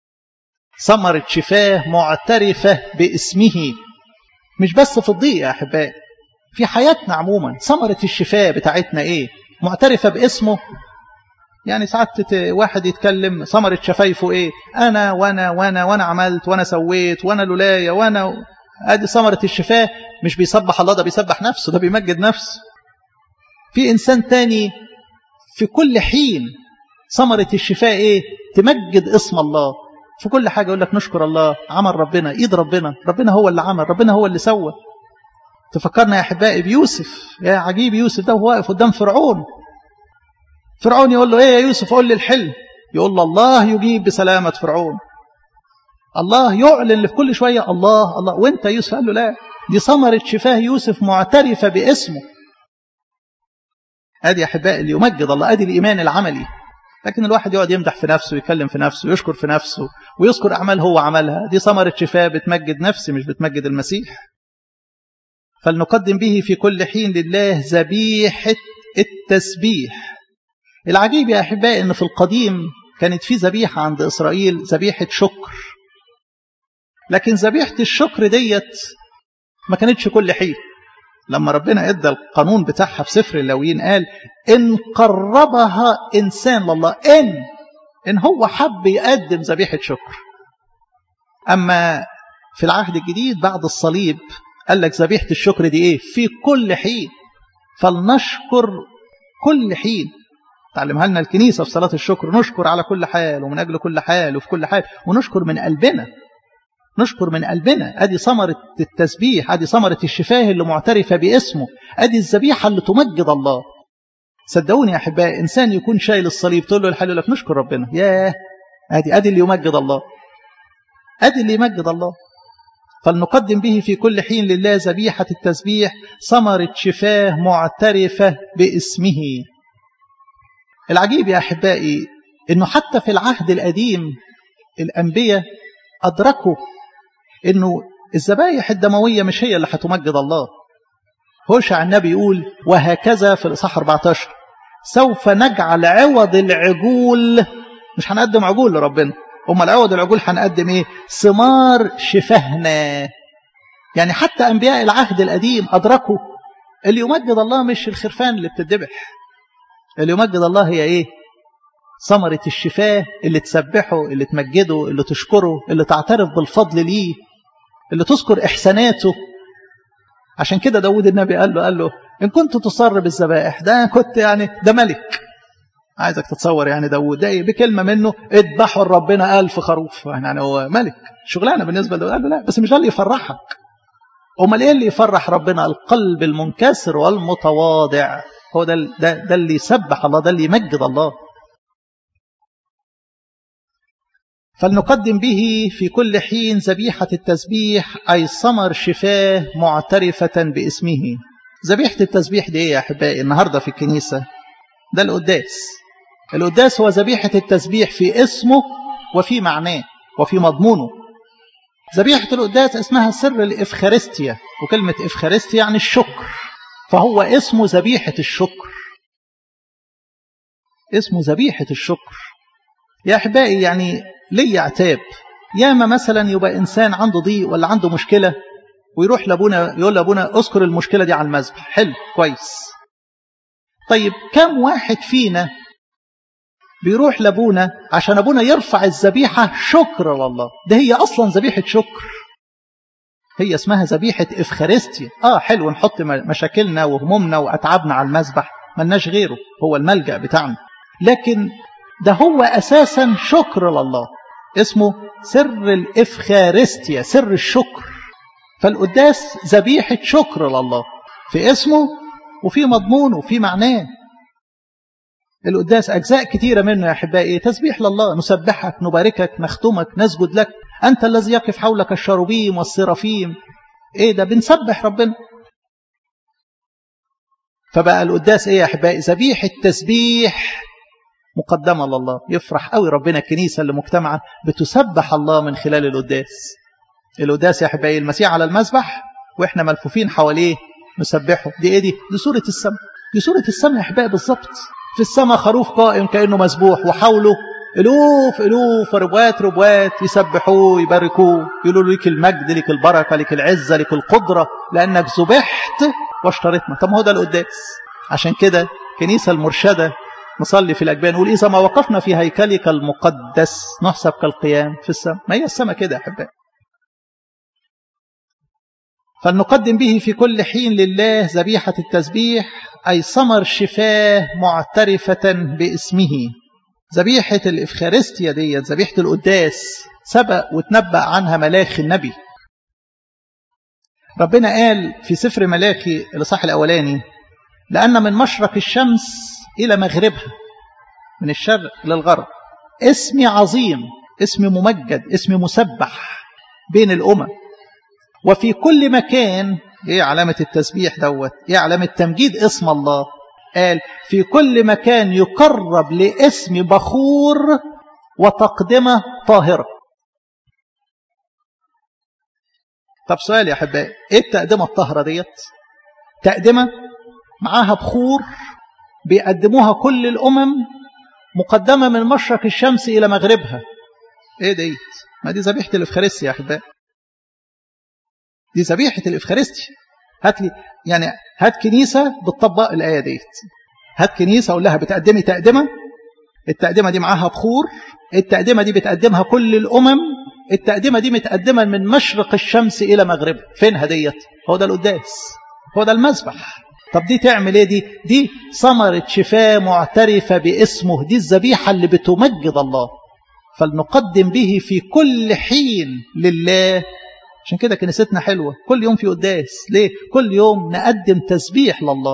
ثمرة شفاه معترفة باسمه مش بس في الضيق يا أحبائي في حياتنا عموما ثمرة الشفاء بتاعتنا إيه معترفة باسمه يعني ساعات واحد يتكلم ثمرة شفايفه إيه أنا وأنا وأنا وأنا عملت وأنا سويت وأنا لولاية وأنا ادي ثمرة الشفاء مش بيسبح الله ده بيسبح نفسه ده بيمجد نفسه في إنسان تاني في كل حين ثمرة الشفاء إيه تمجد اسم الله في كل حاجة يقول لك نشكر الله عمل ربنا إيد ربنا ربنا هو اللي عمل ربنا هو اللي سوى تفكرنا يا أحبائي بيوسف يا عجيب يوسف ده وهو واقف قدام فرعون فرعون يقول له إيه يا يوسف قول لي الحلم يقول له الله يجيب بسلامة فرعون الله يعلن في كل شوية الله الله وانت يوسف قال له لا دي ثمرة شفاه يوسف معترفة باسمه ادي يا احبائي اللي يمجد الله ادي الايمان العملي لكن الواحد يقعد يمدح في نفسه ويتكلم في نفسه ويشكر في نفسه ويذكر اعمال هو عملها دي ثمرة شفاه بتمجد نفسي مش بتمجد المسيح فلنقدم به في كل حين لله ذبيحة التسبيح العجيب يا احبائي ان في القديم كانت في ذبيحة عند اسرائيل ذبيحة شكر لكن ذبيحة الشكر ديت ما كانتش كل حين لما ربنا ادى القانون بتاعها في سفر اللاويين قال ان قربها انسان لله ان ان هو حب يقدم ذبيحه شكر اما في العهد الجديد بعد الصليب قال لك ذبيحه الشكر دي ايه في كل حين فلنشكر كل حين تعلمها لنا الكنيسه في صلاه الشكر نشكر على كل حال ومن اجل كل حال وفي كل حال ونشكر من قلبنا نشكر من قلبنا ادي ثمرة التسبيح ادي ثمرة الشفاه اللي معترفة باسمه ادي الذبيحة اللي تمجد الله صدقوني يا احبائي انسان يكون شايل الصليب تقول له الحل لك نشكر ربنا ياه ادي ادي اللي يمجد الله ادي اللي يمجد الله فلنقدم به في كل حين لله ذبيحة التسبيح ثمرة شفاه معترفة باسمه العجيب يا احبائي انه حتى في العهد القديم الانبياء ادركوا انه الذبايح الدمويه مش هي اللي هتمجد الله هوشع النبي يقول وهكذا في الاصحاح 14 سوف نجعل عوض العجول مش هنقدم عجول لربنا امال عوض العجول هنقدم ايه ثمار شفهنا يعني حتى انبياء العهد القديم ادركوا اللي يمجد الله مش الخرفان اللي بتذبح اللي يمجد الله هي ايه ثمرة الشفاه اللي تسبحه اللي تمجده اللي تشكره اللي تعترف بالفضل ليه اللي تذكر إحساناته عشان كده داود النبي قال له قال له إن كنت تصر بالذبائح ده كنت يعني ده ملك عايزك تتصور يعني داود ده إيه بكلمة منه اذبحوا لربنا ألف خروف يعني هو ملك شغلانة بالنسبة له قال له لا بس مش ده اللي يفرحك امال ايه اللي يفرح ربنا القلب المنكسر والمتواضع هو ده ده, ده اللي يسبح الله ده اللي يمجد الله فلنقدم به في كل حين ذبيحة التسبيح أي ثمر شفاه معترفة باسمه ذبيحة التسبيح دي ايه يا أحبائي النهاردة في الكنيسة ده القداس القداس هو ذبيحة التسبيح في اسمه وفي معناه وفي مضمونه ذبيحة القداس اسمها سر الإفخارستيا وكلمة إفخارستيا يعني الشكر فهو اسمه ذبيحة الشكر اسمه ذبيحة الشكر يا أحبائي يعني ليه عتاب ياما مثلا يبقى إنسان عنده ضيق ولا عنده مشكلة ويروح لابونا يقول لابونا اذكر المشكلة دي على المذبح حلو كويس طيب كم واحد فينا بيروح لابونا عشان ابونا يرفع الذبيحة شكر لله ده هي اصلا ذبيحة شكر هي اسمها ذبيحة افخارستيا اه حلو نحط مشاكلنا وهمومنا واتعابنا على المذبح ملناش غيره هو الملجأ بتاعنا لكن ده هو اساسا شكر لله اسمه سر الافخارستيا سر الشكر فالقداس ذبيحة شكر لله في اسمه وفي مضمونه وفي معناه القداس أجزاء كثيرة منه يا أحبائي تسبيح لله نسبحك نباركك نختمك نسجد لك أنت الذي يقف حولك الشروبيم والسرافيم إيه ده بنسبح ربنا فبقى القداس إيه يا أحبائي ذبيحة تسبيح مقدمة لله يفرح قوي ربنا الكنيسة اللي مجتمعة بتسبح الله من خلال القداس القداس يا أحبائي المسيح على المسبح وإحنا ملفوفين حواليه نسبحه دي إيه دي؟ دي سورة السماء دي سورة السماء يا أحبائي بالظبط في السماء خروف قائم كأنه مسبوح وحوله ألوف ألوف ربوات ربوات يسبحوه يباركوه يقولوا لك المجد لك البركة لك العزة لك القدرة لأنك ذبحت واشتريتنا طب ما هو ده القداس عشان كده كنيسة المرشدة نصلي في الأجبان نقول إذا ما وقفنا في هيكلك المقدس نحسب كالقيام في السماء ما هي السماء كده يا أحبائي فلنقدم به في كل حين لله ذبيحة التسبيح أي ثمر شفاه معترفة باسمه ذبيحة الإفخارستيا دي ذبيحة القداس سبق وتنبأ عنها ملاخي النبي ربنا قال في سفر ملاخي الإصحاح الأولاني لأن من مشرق الشمس إلى مغربها من الشرق للغرب اسمي عظيم اسم ممجد اسم مسبح بين الأمم وفي كل مكان ايه علامة التسبيح دوت ايه علامة تمجيد اسم الله قال في كل مكان يقرب لاسم بخور وتقدمة طاهرة طب سؤال يا أحبائي ايه التقدمة الطاهرة ديت تقدمة معاها بخور بيقدموها كل الأمم مقدمة من مشرق الشمس إلى مغربها ايه ديت ما دي ذبيحة الإفخارستيا يا أحبائي دي ذبيحة الإفخارستيا هات لي يعني هات كنيسة بتطبق الآية ديت هات كنيسة أقول لها بتقدمي تقدمة التقدمة دي معاها بخور التقدمة دي بتقدمها كل الأمم التقدمة دي متقدمة من مشرق الشمس إلى مغربها فين هديت هو ده القداس هو ده المذبح طب دي تعمل ايه دي دي ثمرة شفاء معترفة باسمه دي الذبيحة اللي بتمجد الله فلنقدم به في كل حين لله عشان كده كنيستنا حلوة كل يوم في قداس ليه كل يوم نقدم تسبيح لله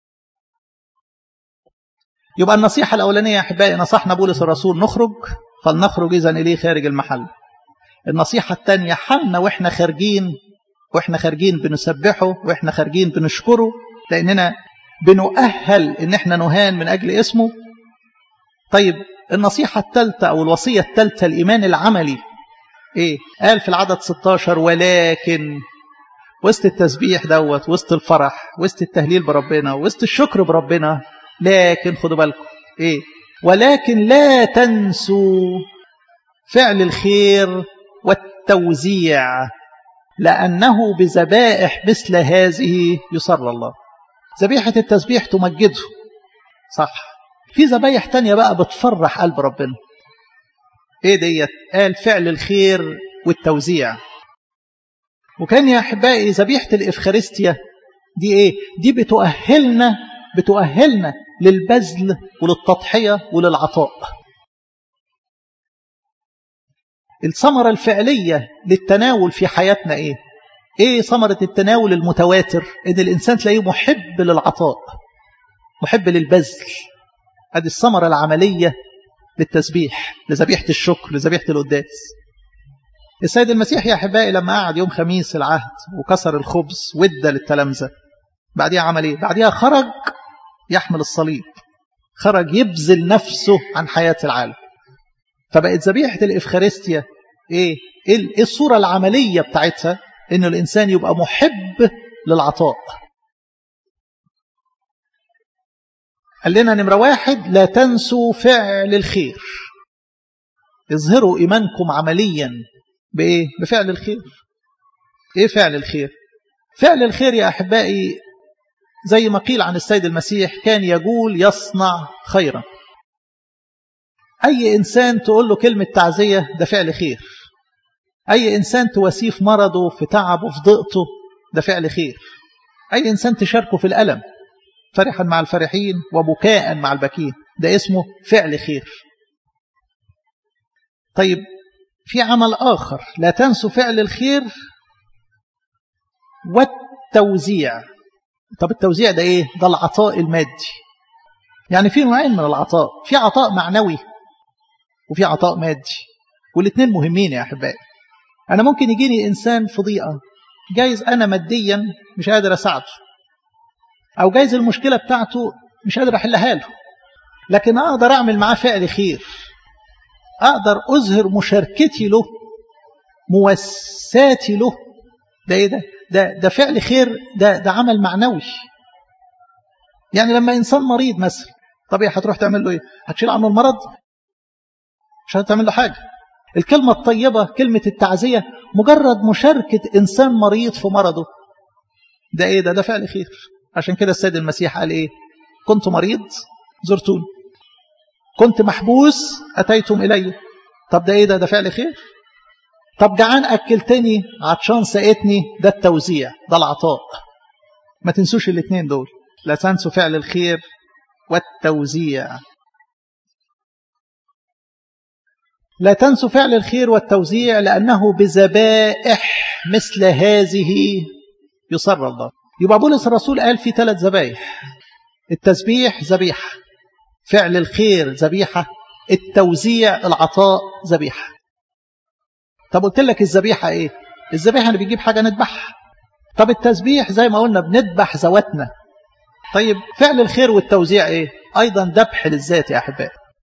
يبقى النصيحة الأولانية يا أحبائي نصحنا بولس الرسول نخرج فلنخرج إذا إليه خارج المحل النصيحة الثانية حالنا وإحنا خارجين وإحنا خارجين بنسبحه وإحنا خارجين بنشكره لأننا بنؤهل إن إحنا نهان من أجل اسمه طيب النصيحة الثالثة أو الوصية الثالثة الإيمان العملي إيه قال في العدد 16 ولكن وسط التسبيح دوت وسط الفرح وسط التهليل بربنا وسط الشكر بربنا لكن خدوا بالكم إيه ولكن لا تنسوا فعل الخير والتوزيع لأنه بذبائح مثل هذه يسر الله ذبيحة التسبيح تمجده صح في ذبايح تانية بقى بتفرح قلب ربنا ايه ديت قال فعل الخير والتوزيع وكان يا احبائي ذبيحه الافخارستيا دي ايه دي بتؤهلنا بتؤهلنا للبذل وللتضحية وللعطاء الثمرة الفعلية للتناول في حياتنا ايه ايه ثمرة التناول المتواتر ان الانسان تلاقيه محب للعطاء محب للبذل ادي الثمرة العملية للتسبيح لذبيحة الشكر لذبيحة القداس السيد المسيح يا أحبائي لما قعد يوم خميس العهد وكسر الخبز وادى للتلامذة بعديها عمل ايه بعديها خرج يحمل الصليب خرج يبذل نفسه عن حياة العالم فبقت ذبيحة الإفخارستيا ايه ايه الصورة العملية بتاعتها ان الانسان يبقى محب للعطاء قال لنا نمرة واحد لا تنسوا فعل الخير اظهروا إيمانكم عمليا بإيه؟ بفعل الخير إيه فعل الخير؟ فعل الخير يا أحبائي زي ما قيل عن السيد المسيح كان يقول يصنع خيرا أي إنسان تقول له كلمة تعزية ده فعل خير أي إنسان تواسيه في مرضه في تعبه في ضيقته ده فعل خير أي إنسان تشاركه في الألم فرحا مع الفرحين وبكاء مع البكين ده اسمه فعل خير طيب في عمل آخر لا تنسوا فعل الخير والتوزيع طب التوزيع ده ايه ده العطاء المادي يعني في نوعين من العطاء في عطاء معنوي وفي عطاء مادي والاثنين مهمين يا احبائي انا ممكن يجيني انسان في ضيقه جايز انا ماديا مش قادر اساعده او جايز المشكله بتاعته مش قادر احلها له لكن اقدر اعمل معاه فعل خير اقدر اظهر مشاركتي له مواساتي له ده ايه ده ده ده فعل خير ده ده عمل معنوي يعني لما انسان مريض مثلا طبيعي هتروح تعمل له ايه هتشيل عنه المرض مش هتعمل له حاجه الكلمه الطيبه كلمه التعزيه مجرد مشاركه انسان مريض في مرضه ده ايه ده ده فعل خير عشان كده السيد المسيح قال ايه كنت مريض زرتوني كنت محبوس اتيتم الي طب ده ايه ده ده فعل خير طب جعان اكلتني عطشان سقتني ده التوزيع ده العطاء ما تنسوش الاثنين دول لا تنسوا فعل الخير والتوزيع لا تنسوا فعل الخير والتوزيع لأنه بذبائح مثل هذه يسر الله يبقى بولس الرسول قال في ثلاث ذبائح التسبيح ذبيحة فعل الخير ذبيحة التوزيع العطاء ذبيحة طب قلت لك الذبيحة ايه الذبيحة اللي بيجيب حاجة نذبحها طب التسبيح زي ما قلنا بنذبح ذواتنا طيب فعل الخير والتوزيع ايه ايضا ذبح للذات يا احبائي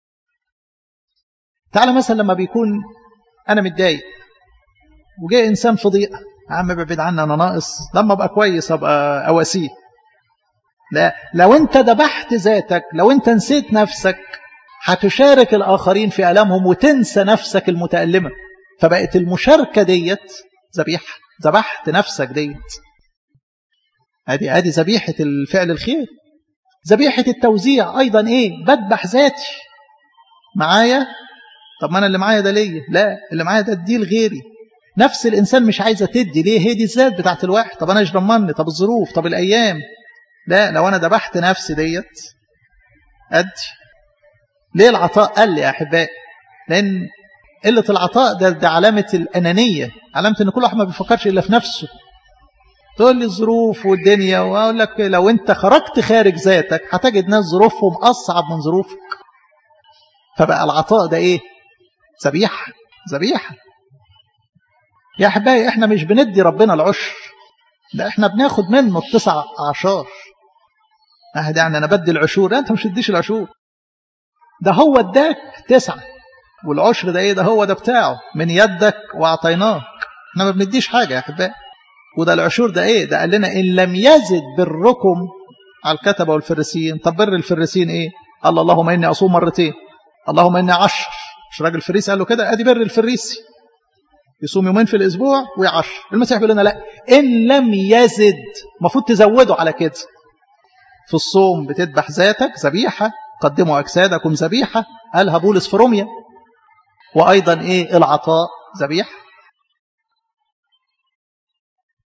تعالى مثلا لما بيكون انا متضايق وجاء انسان في ضيقه يا عم ابعد عني انا ناقص لما ابقى كويس ابقى اواسيه لا لو انت ذبحت ذاتك لو انت نسيت نفسك هتشارك الاخرين في الامهم وتنسى نفسك المتالمه فبقت المشاركه ديت ذبيحه ذبحت نفسك ديت ادي ادي ذبيحه الفعل الخير ذبيحه التوزيع ايضا ايه بذبح ذاتي معايا طب ما انا اللي معايا ده ليا لا اللي معايا ده اديه لغيري نفس الانسان مش عايزه تدي ليه هي دي الذات بتاعت الواحد طب انا ايش ضمني طب الظروف طب الايام لا لو انا ذبحت نفسي ديت ادي ليه العطاء قل يا احبائي لان قله العطاء ده, ده علامه الانانيه علامه ان كل واحد ما بيفكرش الا في نفسه تقول لي الظروف والدنيا واقول لك لو انت خرجت خارج ذاتك هتجد ناس ظروفهم اصعب من ظروفك فبقى العطاء ده ايه ذبيحه ذبيحه يا احبائي احنا مش بندي ربنا العشر ده احنا بناخد منه التسع اعشار اه يعني انا بدي العشور لا انت مش تديش العشور ده هو اداك تسعه والعشر ده ايه ده هو ده بتاعه من يدك واعطيناك احنا ما بنديش حاجه يا احبائي وده العشور ده ايه ده قال لنا ان لم يزد بركم على الكتبه والفريسيين طب بر الفريسيين ايه قال اللهم اني اصوم مرتين اللهم اني عشر مش راجل فريسي قال له كده ادي بر الفريسي يصوم يومين في الاسبوع ويعشر المسيح بيقول لنا لا ان لم يزد المفروض تزوده على كده في الصوم بتذبح ذاتك ذبيحه قدموا اجسادكم ذبيحه قالها بولس في روميا وايضا ايه العطاء ذبيحه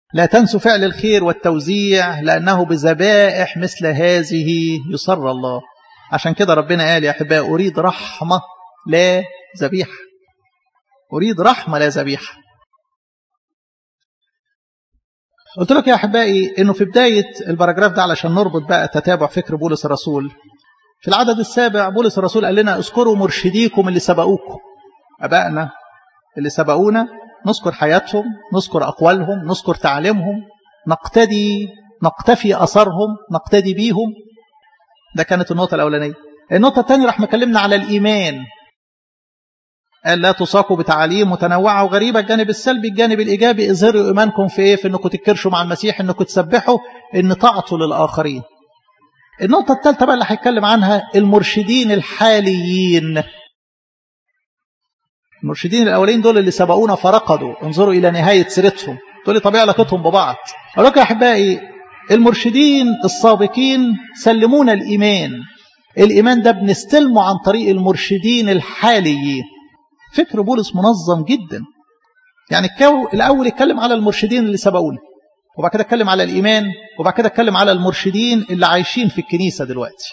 لا تنسوا فعل الخير والتوزيع لأنه بذبائح مثل هذه يسر الله عشان كده ربنا قال يا أحباء أريد رحمة لا ذبيحة أريد رحمة لا ذبيحة قلت لك يا أحبائي أنه في بداية البراجراف ده علشان نربط بقى تتابع فكر بولس الرسول في العدد السابع بولس الرسول قال لنا اذكروا مرشديكم اللي سبقوكم أبائنا اللي سبقونا نذكر حياتهم نذكر أقوالهم نذكر تعاليمهم نقتدي نقتفي أثرهم نقتدي بيهم ده كانت النقطة الأولانية النقطة الثانية راح مكلمنا على الإيمان قال لا تساقوا بتعاليم متنوعة وغريبة الجانب السلبي الجانب الإيجابي اظهروا إيمانكم في إيه في إنكم تكرشوا مع المسيح إنكم تسبحوا إن تعطوا للآخرين النقطة الثالثة بقى اللي هيتكلم عنها المرشدين الحاليين المرشدين الأولين دول اللي سبقونا فرقدوا انظروا إلى نهاية سيرتهم تقول لي طبيعي علاقتهم ببعض أقول لك يا أحبائي المرشدين السابقين سلمونا الإيمان الإيمان ده بنستلمه عن طريق المرشدين الحاليين فكر بولس منظم جدا يعني الكو الأول يتكلم على المرشدين اللي سبقونا وبعد كده اتكلم على الإيمان وبعد كده اتكلم على المرشدين اللي عايشين في الكنيسة دلوقتي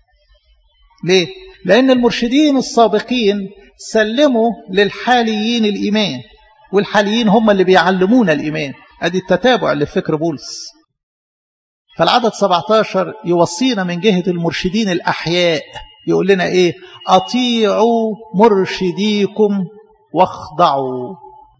ليه؟ لأن المرشدين السابقين سلموا للحاليين الإيمان والحاليين هم اللي بيعلمونا الإيمان أدي التتابع اللي في فكر بولس فالعدد 17 يوصينا من جهة المرشدين الأحياء يقول لنا إيه أطيعوا مرشديكم واخضعوا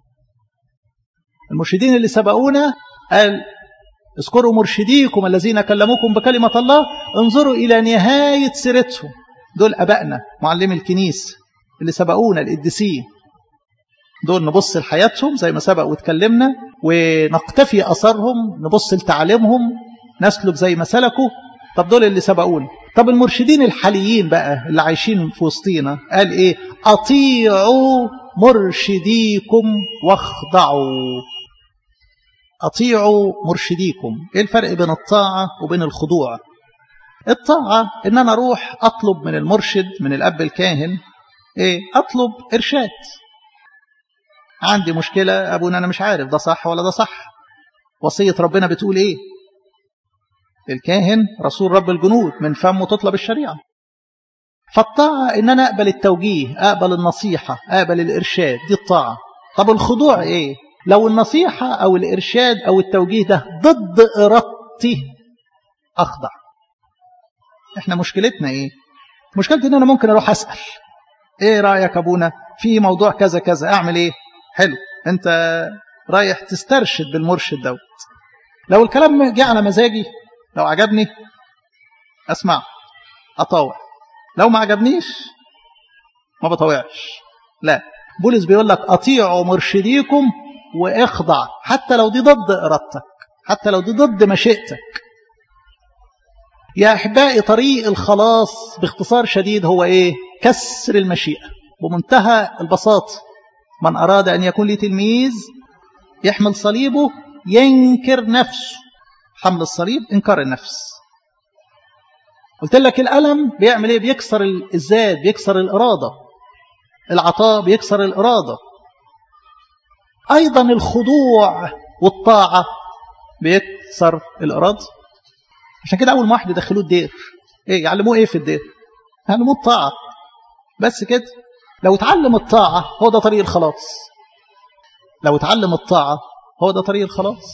المرشدين اللي سبقونا قال اذكروا مرشديكم الذين كلموكم بكلمة الله انظروا إلى نهاية سيرتهم دول أبائنا معلمي الكنيسة اللي سبقونا القديسين دول نبص لحياتهم زي ما سبق واتكلمنا ونقتفي أثرهم نبص لتعليمهم نسلك زي ما سلكوا طب دول اللي سبقونا طب المرشدين الحاليين بقى اللي عايشين في وسطينا قال ايه أطيعوا مرشديكم واخضعوا أطيعوا مرشديكم إيه الفرق بين الطاعة وبين الخضوع الطاعة إن أنا أروح أطلب من المرشد من الأب الكاهن إيه أطلب إرشاد عندي مشكلة أبونا أنا مش عارف ده صح ولا ده صح وصية ربنا بتقول إيه الكاهن رسول رب الجنود من فمه تطلب الشريعة فالطاعة إن أنا أقبل التوجيه أقبل النصيحة أقبل الإرشاد دي الطاعة طب الخضوع إيه لو النصيحة أو الإرشاد أو التوجيه ده ضد إرادتي أخضع إحنا مشكلتنا إيه مشكلتي إن أنا ممكن أروح أسأل إيه رأيك أبونا في موضوع كذا كذا أعمل إيه حلو أنت رايح تسترشد بالمرشد دوت لو الكلام جه على مزاجي لو عجبني أسمع أطاوع لو ما عجبنيش ما بطوعش لا بولس بيقول لك أطيعوا مرشديكم واخضع حتى لو دي ضد إرادتك حتى لو دي ضد مشيئتك يا أحبائي طريق الخلاص باختصار شديد هو إيه كسر المشيئة بمنتهى البساطة من أراد أن يكون لي تلميذ يحمل صليبه ينكر نفسه حمل الصليب إنكار النفس قلت لك الألم بيعمل إيه بيكسر الذات بيكسر الإرادة العطاء بيكسر الإرادة أيضا الخضوع والطاعة بيكسر الإرادة عشان كده أول ما واحد يدخلوه الدير إيه يعلموه إيه في الدير يعلموه الطاعة بس كده لو اتعلم الطاعة هو ده طريق الخلاص لو اتعلم الطاعة هو ده طريق الخلاص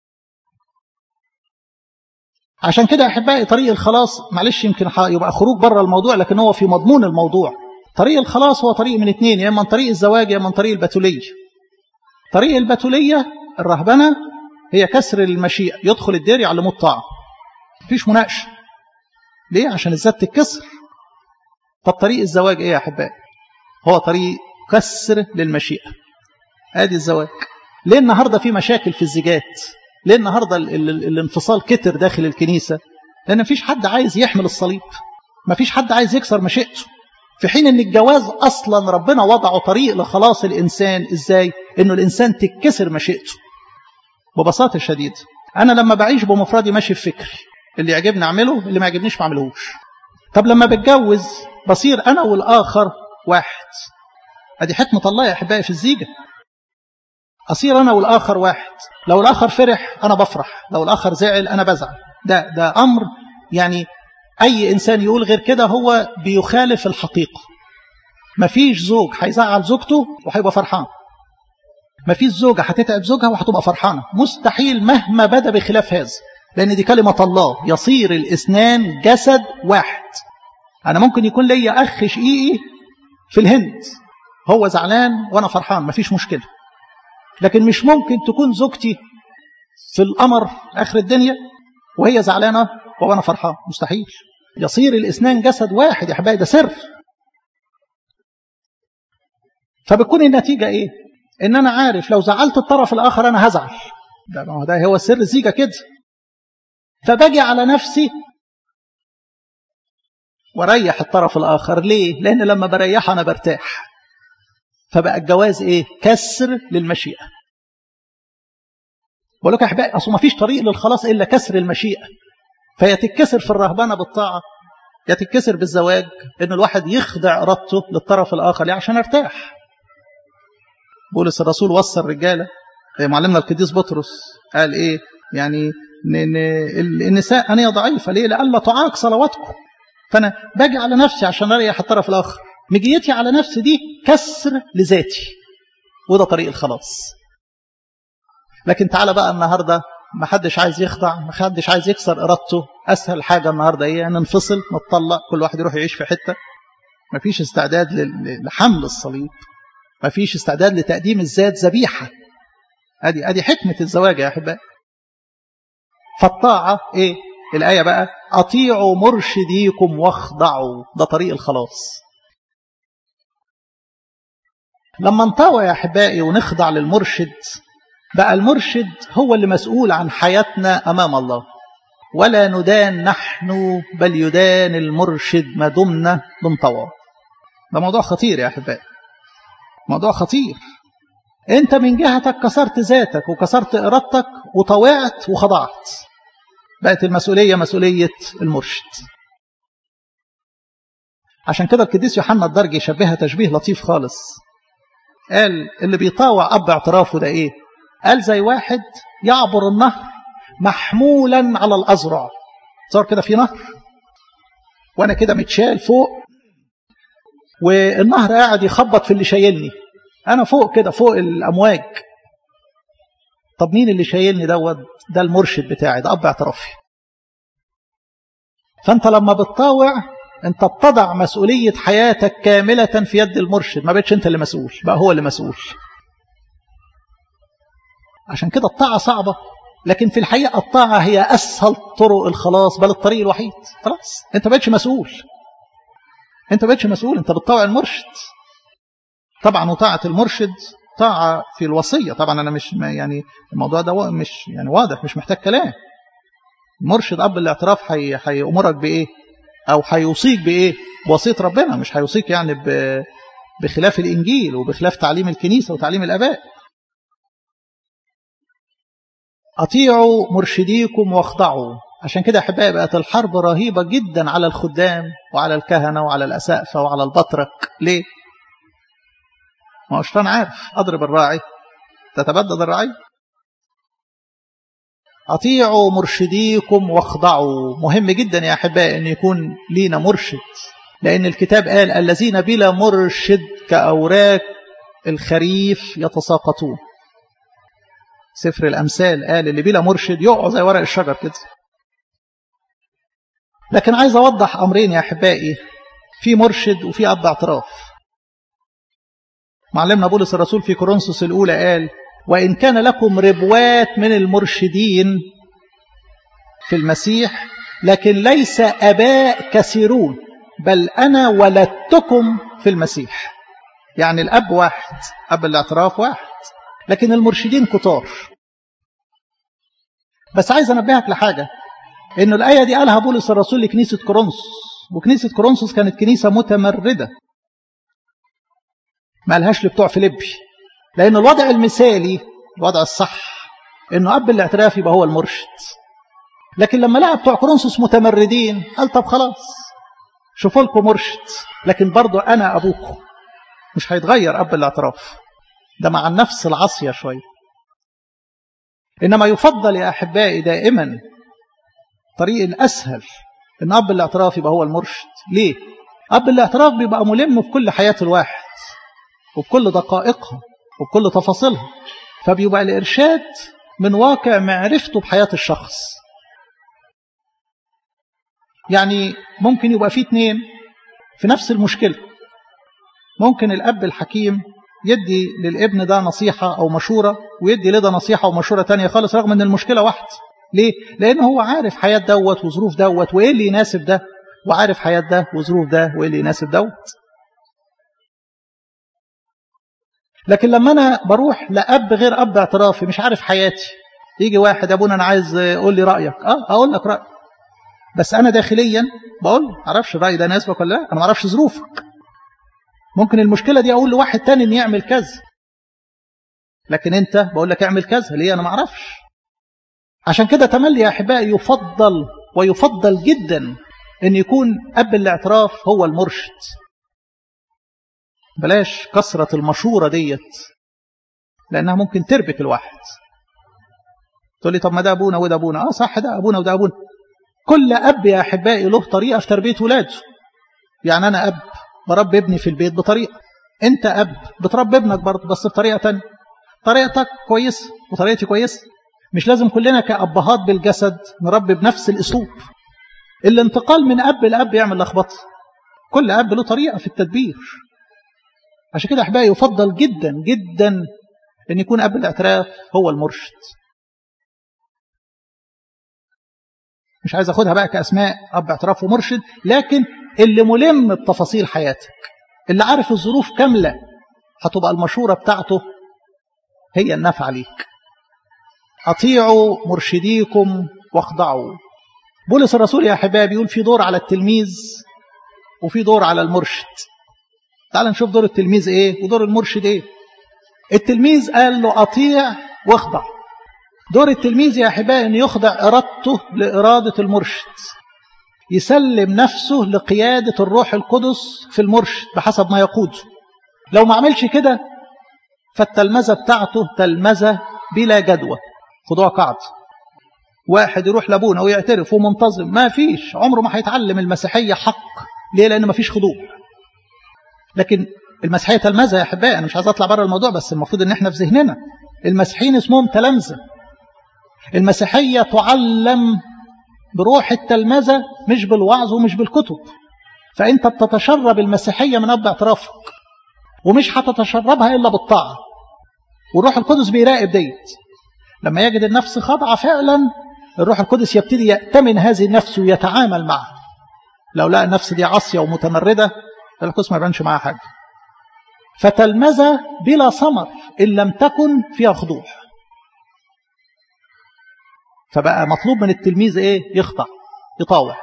عشان كده أحبائي طريق الخلاص معلش يمكن يبقى خروج بره الموضوع لكن هو في مضمون الموضوع طريق الخلاص هو طريق من اثنين يا اما من طريق الزواج يا اما من طريق البتولية طريق البتولية الرهبنة هي كسر المشيئة يدخل الدير يعلموه الطاعة مفيش مناقشة ليه عشان الذات تتكسر طب طريق الزواج ايه يا احبائي هو طريق كسر للمشيئة ادي الزواج ليه النهاردة في مشاكل في الزيجات ليه النهاردة ال ال الانفصال كتر داخل الكنيسة لأن مفيش حد عايز يحمل الصليب مفيش حد عايز يكسر مشيئته في حين ان الجواز اصلا ربنا وضعه طريق لخلاص الانسان ازاي انه الانسان تتكسر مشيئته ببساطه شديده انا لما بعيش بمفردي ماشي في فكري اللي يعجبني اعمله اللي ما يعجبنيش ما اعملهوش طب لما بتجوز بصير انا والاخر واحد ادي حكمه الله يا احبائي في الزيجه أصير أنا والآخر واحد لو الآخر فرح أنا بفرح لو الآخر زعل أنا بزعل ده, ده أمر يعني أي إنسان يقول غير كده هو بيخالف الحقيقة مفيش زوج هيزعل زوجته وهيبقى فرحان مفيش زوجة هتتعب زوجها وهتبقى فرحانة مستحيل مهما بدا بخلاف هذا لأن دي كلمة الله يصير الإثنان جسد واحد أنا ممكن يكون ليا أخ شقيقي في الهند هو زعلان وأنا فرحان مفيش مشكلة لكن مش ممكن تكون زوجتي في القمر آخر الدنيا وهي زعلانة وأنا فرحان مستحيل يصير الإثنان جسد واحد يا حبايبي ده سر فبتكون النتيجة إيه؟ إن أنا عارف لو زعلت الطرف الآخر أنا هزعل ده, ده هو سر الزيجة كده فباجي على نفسي وريح الطرف الآخر ليه؟ لأن لما بريحه أنا برتاح فبقى الجواز إيه؟ كسر للمشيئة بقول لك يا أحبائي أصل ما فيش طريق للخلاص إلا كسر المشيئة فهي تتكسر في الرهبنة بالطاعة يا تتكسر بالزواج إن الواحد يخضع إرادته للطرف الآخر عشان ارتاح بولس الرسول وصى الرجالة معلمنا القديس بطرس قال إيه يعني النساء أنية ضعيفة ليه لألا تعاق صلواتكم فأنا باجي على نفسي عشان أريح الطرف الآخر مجيتي على نفسي دي كسر لذاتي وده طريق الخلاص لكن تعالى بقى النهاردة ما حدش عايز يخضع ما حدش عايز يكسر إرادته أسهل حاجة النهاردة إيه ننفصل نتطلق كل واحد يروح يعيش في حتة ما فيش استعداد لحمل الصليب ما فيش استعداد لتقديم الذات ذبيحة ادي ادي حكمة الزواج يا أحبائي فالطاعة إيه الآية بقى أطيعوا مرشديكم واخضعوا ده طريق الخلاص لما نطاوع يا أحبائي ونخضع للمرشد بقى المرشد هو اللي مسؤول عن حياتنا أمام الله ولا ندان نحن بل يدان المرشد ما دمنا بنطوع ده موضوع خطير يا أحبائي موضوع خطير انت من جهتك كسرت ذاتك وكسرت ارادتك وطوعت وخضعت بقت المسؤولية مسؤولية المرشد عشان كده القديس يوحنا الدرجي شبهها تشبيه لطيف خالص قال اللي بيطاوع أب اعترافه ده إيه قال زي واحد يعبر النهر محمولا على الأزرع صار كده في نهر وأنا كده متشال فوق والنهر قاعد يخبط في اللي شايلني أنا فوق كده فوق الأمواج طب مين اللي شايلني دوت ده المرشد بتاعي ده أب اعترافي فأنت لما بتطاوع أنت بتضع مسؤولية حياتك كاملة في يد المرشد ما بقتش أنت اللي مسؤول بقى هو اللي مسؤول عشان كده الطاعة صعبة لكن في الحقيقة الطاعة هي أسهل طرق الخلاص بل الطريق الوحيد خلاص أنت بقتش مسؤول أنت بقتش مسؤول أنت بتطاوع المرشد طبعا وطاعة المرشد طاعة في الوصية طبعا أنا مش يعني الموضوع ده مش يعني واضح مش محتاج كلام مرشد أب الاعتراف هيأمرك بإيه أو هيوصيك بإيه بوصية ربنا مش هيوصيك يعني بخلاف الإنجيل وبخلاف تعليم الكنيسة وتعليم الآباء أطيعوا مرشديكم واخضعوا عشان كده أحبائي بقت الحرب رهيبة جدا على الخدام وعلى الكهنة وعلى الأسقفة وعلى البطرك ليه؟ ما هو الشيطان عارف أضرب الراعي تتبدد الرعي أطيعوا مرشديكم واخضعوا مهم جدا يا أحبائي أن يكون لينا مرشد لأن الكتاب قال الذين بلا مرشد كأوراق الخريف يتساقطون سفر الأمثال قال اللي بلا مرشد يقعوا زي ورق الشجر كده لكن عايز أوضح أمرين يا أحبائي في مرشد وفي أب اعتراف معلمنا بولس الرسول في كورنثوس الأولى قال وإن كان لكم ربوات من المرشدين في المسيح لكن ليس أباء كثيرون بل أنا ولدتكم في المسيح يعني الأب واحد أب الاعتراف واحد لكن المرشدين كتار بس عايز أنبهك لحاجة إنه الآية دي قالها بولس الرسول لكنيسة كورنثوس وكنيسة كورنثوس كانت كنيسة متمردة ما قالهاش لبتوع فيليبي لأن الوضع المثالي الوضع الصح إنه أب الاعتراف يبقى هو المرشد لكن لما لقى بتوع كورنثوس متمردين قال طب خلاص شوفوا لكم مرشد لكن برضو أنا أبوكم مش هيتغير أب الاعتراف ده مع النفس العصية شوية إنما يفضل يا أحبائي دائما طريق الأسهل إن أب الاعتراف يبقى هو المرشد ليه؟ أب الاعتراف بيبقى ملم في كل حياة الواحد وبكل دقائقها وبكل تفاصيلها فبيبقى الإرشاد من واقع معرفته بحياة الشخص يعني ممكن يبقى في اتنين في نفس المشكلة ممكن الأب الحكيم يدي للابن ده نصيحة أو مشورة ويدي لده نصيحة ومشورة تانية خالص رغم أن المشكلة واحدة ليه؟ لأن هو عارف حياة دوت وظروف دوت وإيه اللي يناسب ده وعارف حياة ده وظروف ده وإيه اللي يناسب دوت لكن لما أنا بروح لأب غير أب اعترافي مش عارف حياتي يجي واحد أبونا أنا عايز أقول لي رأيك أه أقول لك رأيك بس أنا داخليا بقول معرفش الرأي ده يناسبك ولا لا أنا معرفش ظروفك ممكن المشكلة دي أقول لواحد تاني إن يعمل كذا لكن أنت بقول لك اعمل كذا ليه أنا معرفش عشان كده تملي يا أحبائي يفضل ويفضل جدا أن يكون أب الاعتراف هو المرشد بلاش كثرة المشورة ديت لأنها ممكن تربك الواحد تقول لي طب ما ده أبونا وده أبونا آه صح ده أبونا وده أبونا كل أب يا أحبائي له طريقة في تربية ولاده يعني أنا أب بربي ابني في البيت بطريقة أنت أب بتربي ابنك برضه بس بطريقة تانية طريقتك كويسة وطريقتي كويسة مش لازم كلنا كأبهات بالجسد نربي بنفس الأسلوب الانتقال من أب لأب يعمل لخبطة كل أب له طريقة في التدبير عشان كده أحبائي يفضل جدا جدا أن يكون أب الاعتراف هو المرشد مش عايز أخدها بقى كأسماء أب اعتراف ومرشد لكن اللي ملم بتفاصيل حياتك اللي عارف الظروف كاملة هتبقى المشورة بتاعته هي النفع ليك أطيعوا مرشديكم واخضعوا بولس الرسول يا أحبابي بيقول في دور على التلميذ وفي دور على المرشد تعال نشوف دور التلميذ ايه ودور المرشد ايه التلميذ قال له أطيع واخضع دور التلميذ يا أحبائي أن يخضع إرادته لإرادة المرشد يسلم نفسه لقيادة الروح القدس في المرشد بحسب ما يقوده لو ما عملش كده فالتلمذة بتاعته تلمذة بلا جدوى خدوها قاعدة واحد يروح لابونا ويعترف ومنتظم ما فيش عمره ما هيتعلم المسيحية حق ليه لأن ما فيش خضوع لكن المسيحية تلمذة يا أحبائي أنا مش عايز أطلع بره الموضوع بس المفروض إن إحنا في ذهننا المسيحيين اسمهم تلامذة المسيحية تعلم بروح التلمذة مش بالوعظ ومش بالكتب فأنت بتتشرب المسيحية من أب اعترافك ومش هتتشربها إلا بالطاعة والروح القدس بيراقب ديت لما يجد النفس خاضعة فعلا الروح القدس يبتدي يأتمن هذه النفس ويتعامل معها لو لقى النفس دي عاصية ومتمردة القدس ما يبانش معاها حاجة فتلمذة بلا ثمر إن لم تكن فيها خضوع فبقى مطلوب من التلميذ ايه يخضع يطاوع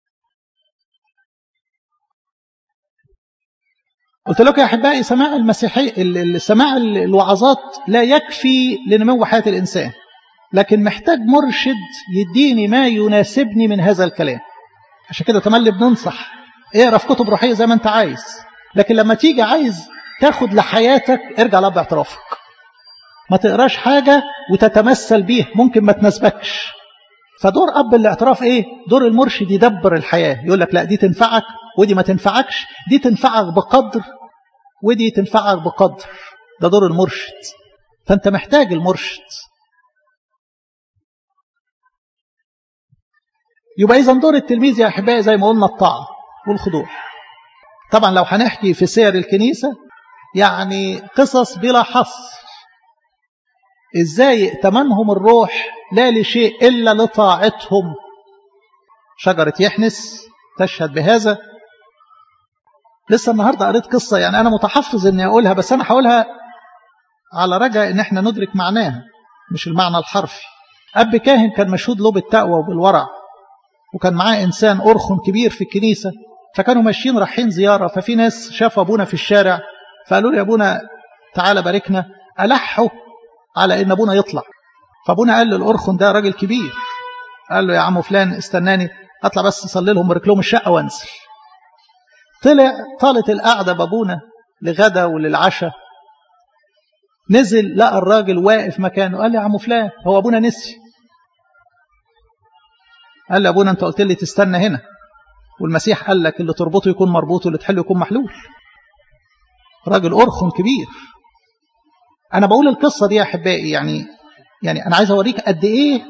قلت لكم يا احبائي سماع المسيحي سماع الوعظات لا يكفي لنمو حياه الانسان لكن محتاج مرشد يديني ما يناسبني من هذا الكلام عشان كده تملي بننصح اقرا في كتب روحيه زي ما انت عايز لكن لما تيجي عايز تاخد لحياتك ارجع لاب اعترافك ما تقراش حاجة وتتمثل بيه ممكن ما تناسبكش فدور أب الاعتراف إيه؟ دور المرشد يدبر الحياة يقول لك لا دي تنفعك ودي ما تنفعكش دي تنفعك بقدر ودي تنفعك بقدر ده دور المرشد فأنت محتاج المرشد يبقى إذا دور التلميذ يا أحبائي زي ما قلنا الطاعة والخضوع طبعا لو هنحكي في سير الكنيسة يعني قصص بلا حصر ازاي ائتمنهم الروح لا لشيء الا لطاعتهم شجره يحنس تشهد بهذا لسه النهارده قريت قصه يعني انا متحفظ اني اقولها بس انا هقولها على رجاء ان احنا ندرك معناها مش المعنى الحرفي اب كاهن كان مشهود له بالتقوى وبالورع وكان معاه انسان ارخن كبير في الكنيسه فكانوا ماشيين رايحين زياره ففي ناس شافوا ابونا في الشارع فقالوا له يا ابونا تعالى باركنا الحوا على ان ابونا يطلع فابونا قال للارخن ده راجل كبير قال له يا عم فلان استناني اطلع بس اصلي لهم وارك لهم الشقه وانزل طلع طالت القعده بابونا لغدا وللعشاء نزل لقى الراجل واقف مكانه قال لي يا عم فلان هو ابونا نسي قال لي ابونا انت قلت لي تستنى هنا والمسيح قال لك اللي تربطه يكون مربوط واللي تحله يكون محلول راجل أرخم كبير أنا بقول القصة دي يا أحبائي يعني يعني أنا عايز أوريك قد إيه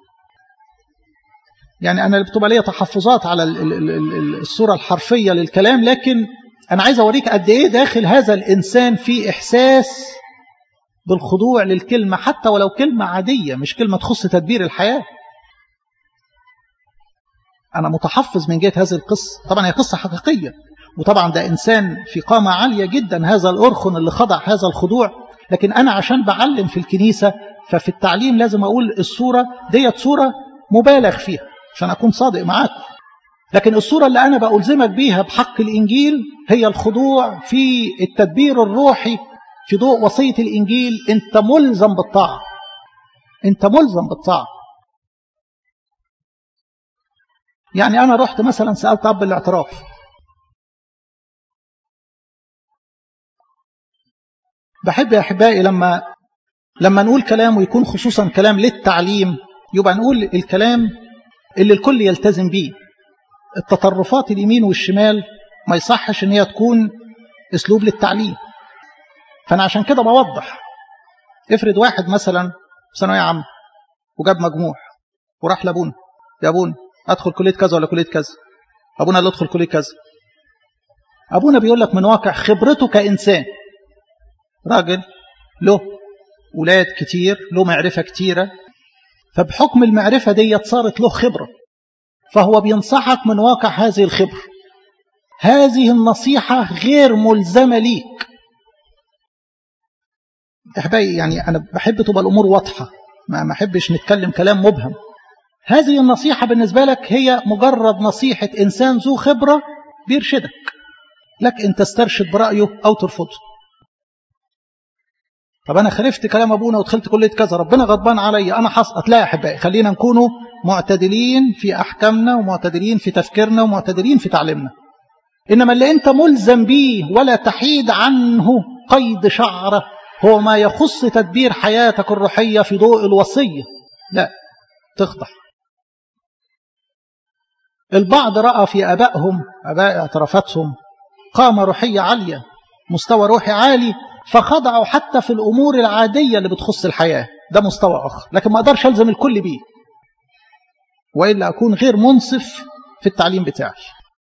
يعني أنا بتبقى ليا تحفظات على الصورة الحرفية للكلام لكن أنا عايز أوريك قد إيه داخل هذا الإنسان في إحساس بالخضوع للكلمة حتى ولو كلمة عادية مش كلمة تخص تدبير الحياة أنا متحفظ من جهة هذه القصة طبعا هي قصة حقيقية وطبعا ده إنسان في قامة عالية جدا هذا الأرخن اللي خضع هذا الخضوع لكن أنا عشان بعلم في الكنيسة ففي التعليم لازم أقول الصورة ديت صورة مبالغ فيها عشان أكون صادق معاكم لكن الصورة اللي أنا بألزمك بيها بحق الإنجيل هي الخضوع في التدبير الروحي في ضوء وصية الإنجيل أنت ملزم بالطاعة أنت ملزم بالطاعة يعني أنا رحت مثلا سألت أب الاعتراف بحب يا أحبائي لما لما نقول كلام ويكون خصوصا كلام للتعليم يبقى نقول الكلام اللي الكل يلتزم بيه التطرفات اليمين والشمال ما يصحش ان هي تكون اسلوب للتعليم فانا عشان كده بوضح افرض واحد مثلا في ثانويه عامه وجاب مجموع وراح لابونا يا ابونا ادخل كليه كذا ولا كليه كذا ابونا اللي ادخل كليه كذا ابونا بيقول لك من واقع خبرته كانسان راجل له ولاد كتير له معرفه كتيره فبحكم المعرفه ديت صارت له خبره فهو بينصحك من واقع هذه الخبره هذه النصيحه غير ملزمه ليك احبائي يعني انا بحب تبقى الامور واضحه ما احبش نتكلم كلام مبهم هذه النصيحة بالنسبة لك هي مجرد نصيحة إنسان ذو خبرة بيرشدك لك أن تسترشد برأيه أو ترفضه طب أنا خلفت كلام أبونا ودخلت كلية كذا ربنا غضبان عليا أنا حسقط لا يا أحبائي خلينا نكونوا معتدلين في أحكامنا ومعتدلين في تفكيرنا ومعتدلين في تعليمنا إنما اللي أنت ملزم به ولا تحيد عنه قيد شعره هو ما يخص تدبير حياتك الروحية في ضوء الوصية لا تخضع البعض رأى في أبائهم أباء اعترافاتهم قامة روحية عالية مستوى روحي عالي فخضعوا حتى في الأمور العادية اللي بتخص الحياة ده مستوى آخر لكن ما أقدرش ألزم الكل بيه وإلا أكون غير منصف في التعليم بتاعي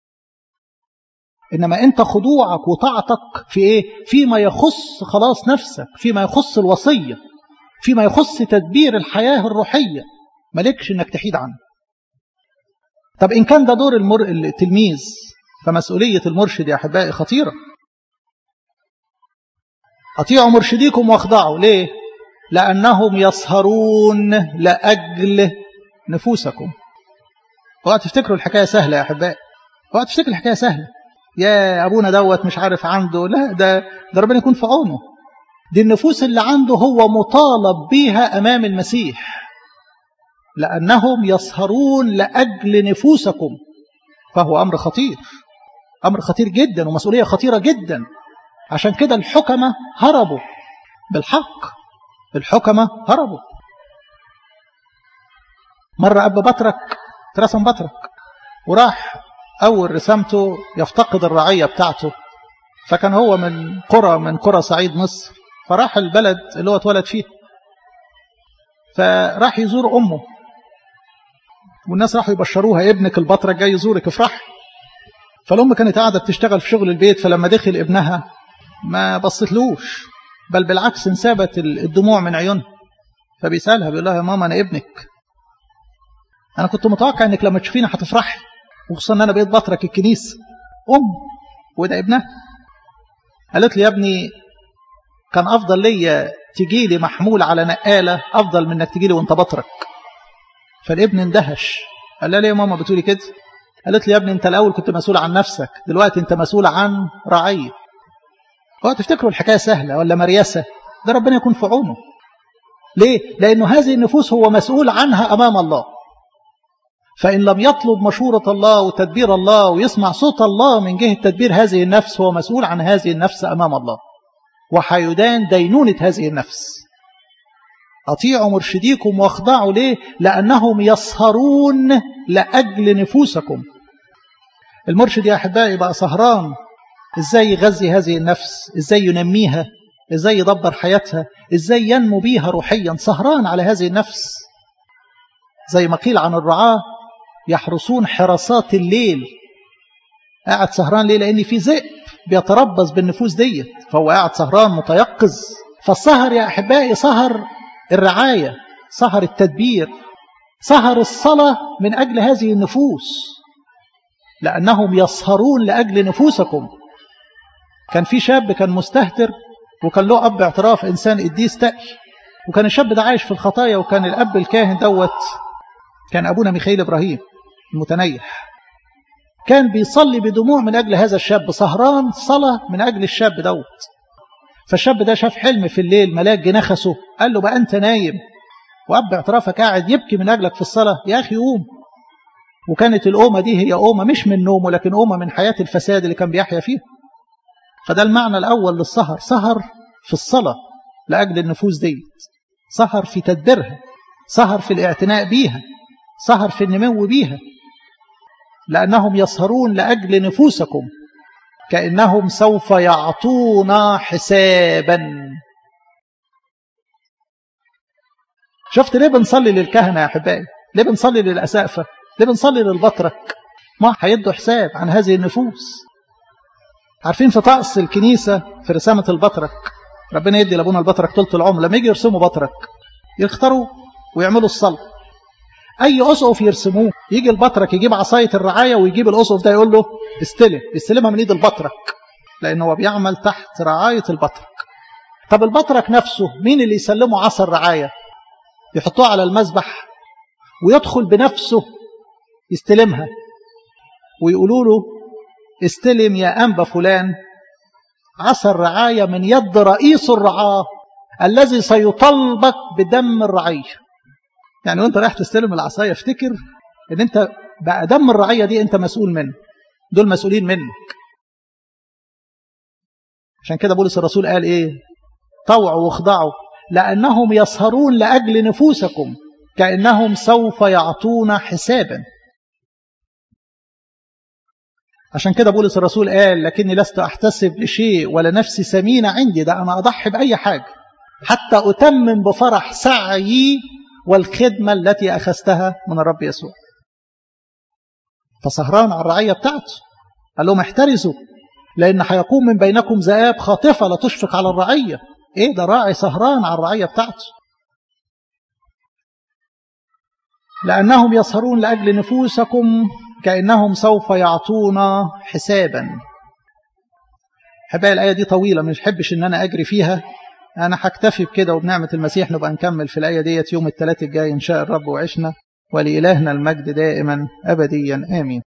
إنما أنت خضوعك وطاعتك في إيه؟ فيما يخص خلاص نفسك فيما يخص الوصية فيما يخص تدبير الحياة الروحية مالكش إنك تحيد عنه طب إن كان ده دور المر... التلميذ فمسؤولية المرشد يا أحبائي خطيرة أطيعوا مرشديكم واخضعوا ليه؟ لأنهم يسهرون لأجل نفوسكم اوعى تفتكروا الحكاية سهلة يا أحبائي اوعى تفتكروا الحكاية سهلة يا أبونا دوت مش عارف عنده لا ده ده ربنا يكون في عونه دي النفوس اللي عنده هو مطالب بيها أمام المسيح لأنهم يسهرون لأجل نفوسكم فهو أمر خطير أمر خطير جدا ومسؤولية خطيرة جدا عشان كده الحكمة هربوا بالحق الحكمة هربوا مرة أب بطرك ترسم بطرك وراح أول رسامته يفتقد الرعية بتاعته فكان هو من قرى من قرى صعيد مصر فراح البلد اللي هو اتولد فيه فراح يزور أمه والناس راحوا يبشروها ابنك البطرك جاي يزورك افرح فالأم كانت قاعدة بتشتغل في شغل البيت فلما دخل ابنها ما بصتلوش بل بالعكس انسابت الدموع من عيونها فبيسألها بيقول لها يا ماما أنا ابنك أنا كنت متوقع إنك لما تشوفيني هتفرحي وخصوصا إن أنا بقيت بطرك الكنيسة أم وده ابنها قالت لي يا ابني كان أفضل ليا تجي لي محمول على نقالة أفضل من إنك تجي لي وأنت بطرك فالابن اندهش قال لها ليه يا ماما بتقولي كده قالت لي يا ابني انت الاول كنت مسؤول عن نفسك دلوقتي انت مسؤول عن رعيه هو تفتكروا الحكايه سهله ولا مريسه ده ربنا يكون في عونه ليه لانه هذه النفوس هو مسؤول عنها امام الله فان لم يطلب مشوره الله وتدبير الله ويسمع صوت الله من جهه تدبير هذه النفس هو مسؤول عن هذه النفس امام الله وحيدان دينونة هذه النفس أطيعوا مرشديكم واخضعوا ليه لأنهم يسهرون لأجل نفوسكم المرشد يا أحبائي بقى سهران إزاي يغذي هذه النفس إزاي ينميها إزاي يدبر حياتها إزاي ينمو بيها روحيا سهران على هذه النفس زي ما قيل عن الرعاة يحرسون حراسات الليل قاعد سهران ليه لأن في ذئب بيتربص بالنفوس ديت فهو قاعد سهران متيقظ فالسهر يا أحبائي سهر الرعاية سهر التدبير سهر الصلاة من أجل هذه النفوس لأنهم يسهرون لأجل نفوسكم كان في شاب كان مستهتر وكان له أب اعتراف إنسان إديس تقي وكان الشاب ده عايش في الخطايا وكان الأب الكاهن دوت كان أبونا ميخائيل إبراهيم المتنيح كان بيصلي بدموع من أجل هذا الشاب سهران صلاة من أجل الشاب دوت فالشاب ده شاف حلم في الليل ملاك جنخسه قال له بقى أنت نايم وأب اعترافك قاعد يبكي من أجلك في الصلاة يا أخي قوم وكانت الأومة دي هي أومة مش من نومه لكن أومة من حياة الفساد اللي كان بيحيا فيها فده المعنى الأول للسهر سهر في الصلاة لأجل النفوس دي سهر في تدبيرها سهر في الاعتناء بيها سهر في النمو بيها لأنهم يسهرون لأجل نفوسكم كأنهم سوف يعطون حسابا شفت ليه بنصلي للكهنة يا أحبائي ليه بنصلي للأسقفة ليه بنصلي للبطرك ما هيدوا حساب عن هذه النفوس عارفين في طقس الكنيسة في رسامة البطرك ربنا يدي لابونا البطرك طولة العمر لما يجي يرسموا بطرك يختاروا ويعملوا الصلاة أي أسقف يرسموه يجي البطرك يجيب عصاية الرعاية ويجيب الأسقف ده يقول له استلم يستلمها من إيد البطرك لأنه هو بيعمل تحت رعاية البطرك طب البطرك نفسه مين اللي يسلمه عصا الرعاية يحطوه على المذبح ويدخل بنفسه يستلمها ويقولوا له استلم يا أنبا فلان عصا الرعاية من يد رئيس الرعاة الذي سيطلبك بدم الرعية يعني وانت رايح تستلم العصاية افتكر ان انت بقى دم الرعية دي انت مسؤول منه دول مسؤولين منك عشان كده بولس الرسول قال ايه طوعوا واخضعوا لأنهم يسهرون لأجل نفوسكم كأنهم سوف يعطون حسابا عشان كده بولس الرسول قال لكني لست أحتسب لشيء ولا نفسي سمينة عندي ده أنا أضحي بأي حاجة حتى أتمم بفرح سعيي والخدمة التي أخذتها من الرب يسوع فسهران على الرعية بتاعته قال لهم احترزوا لأن هيقوم من بينكم ذئاب خاطفة لا تشفق على الرعية ايه ده راعي سهران على الرعية بتاعته لأنهم يسهرون لأجل نفوسكم كأنهم سوف يعطون حسابا حبايا الآية دي طويلة مش حبش إن أنا أجري فيها أنا هكتفي بكده وبنعمة المسيح نبقى نكمل في الآية ديت يوم الثلاث الجاي إن شاء الرب وعشنا ولإلهنا المجد دائما أبديا آمين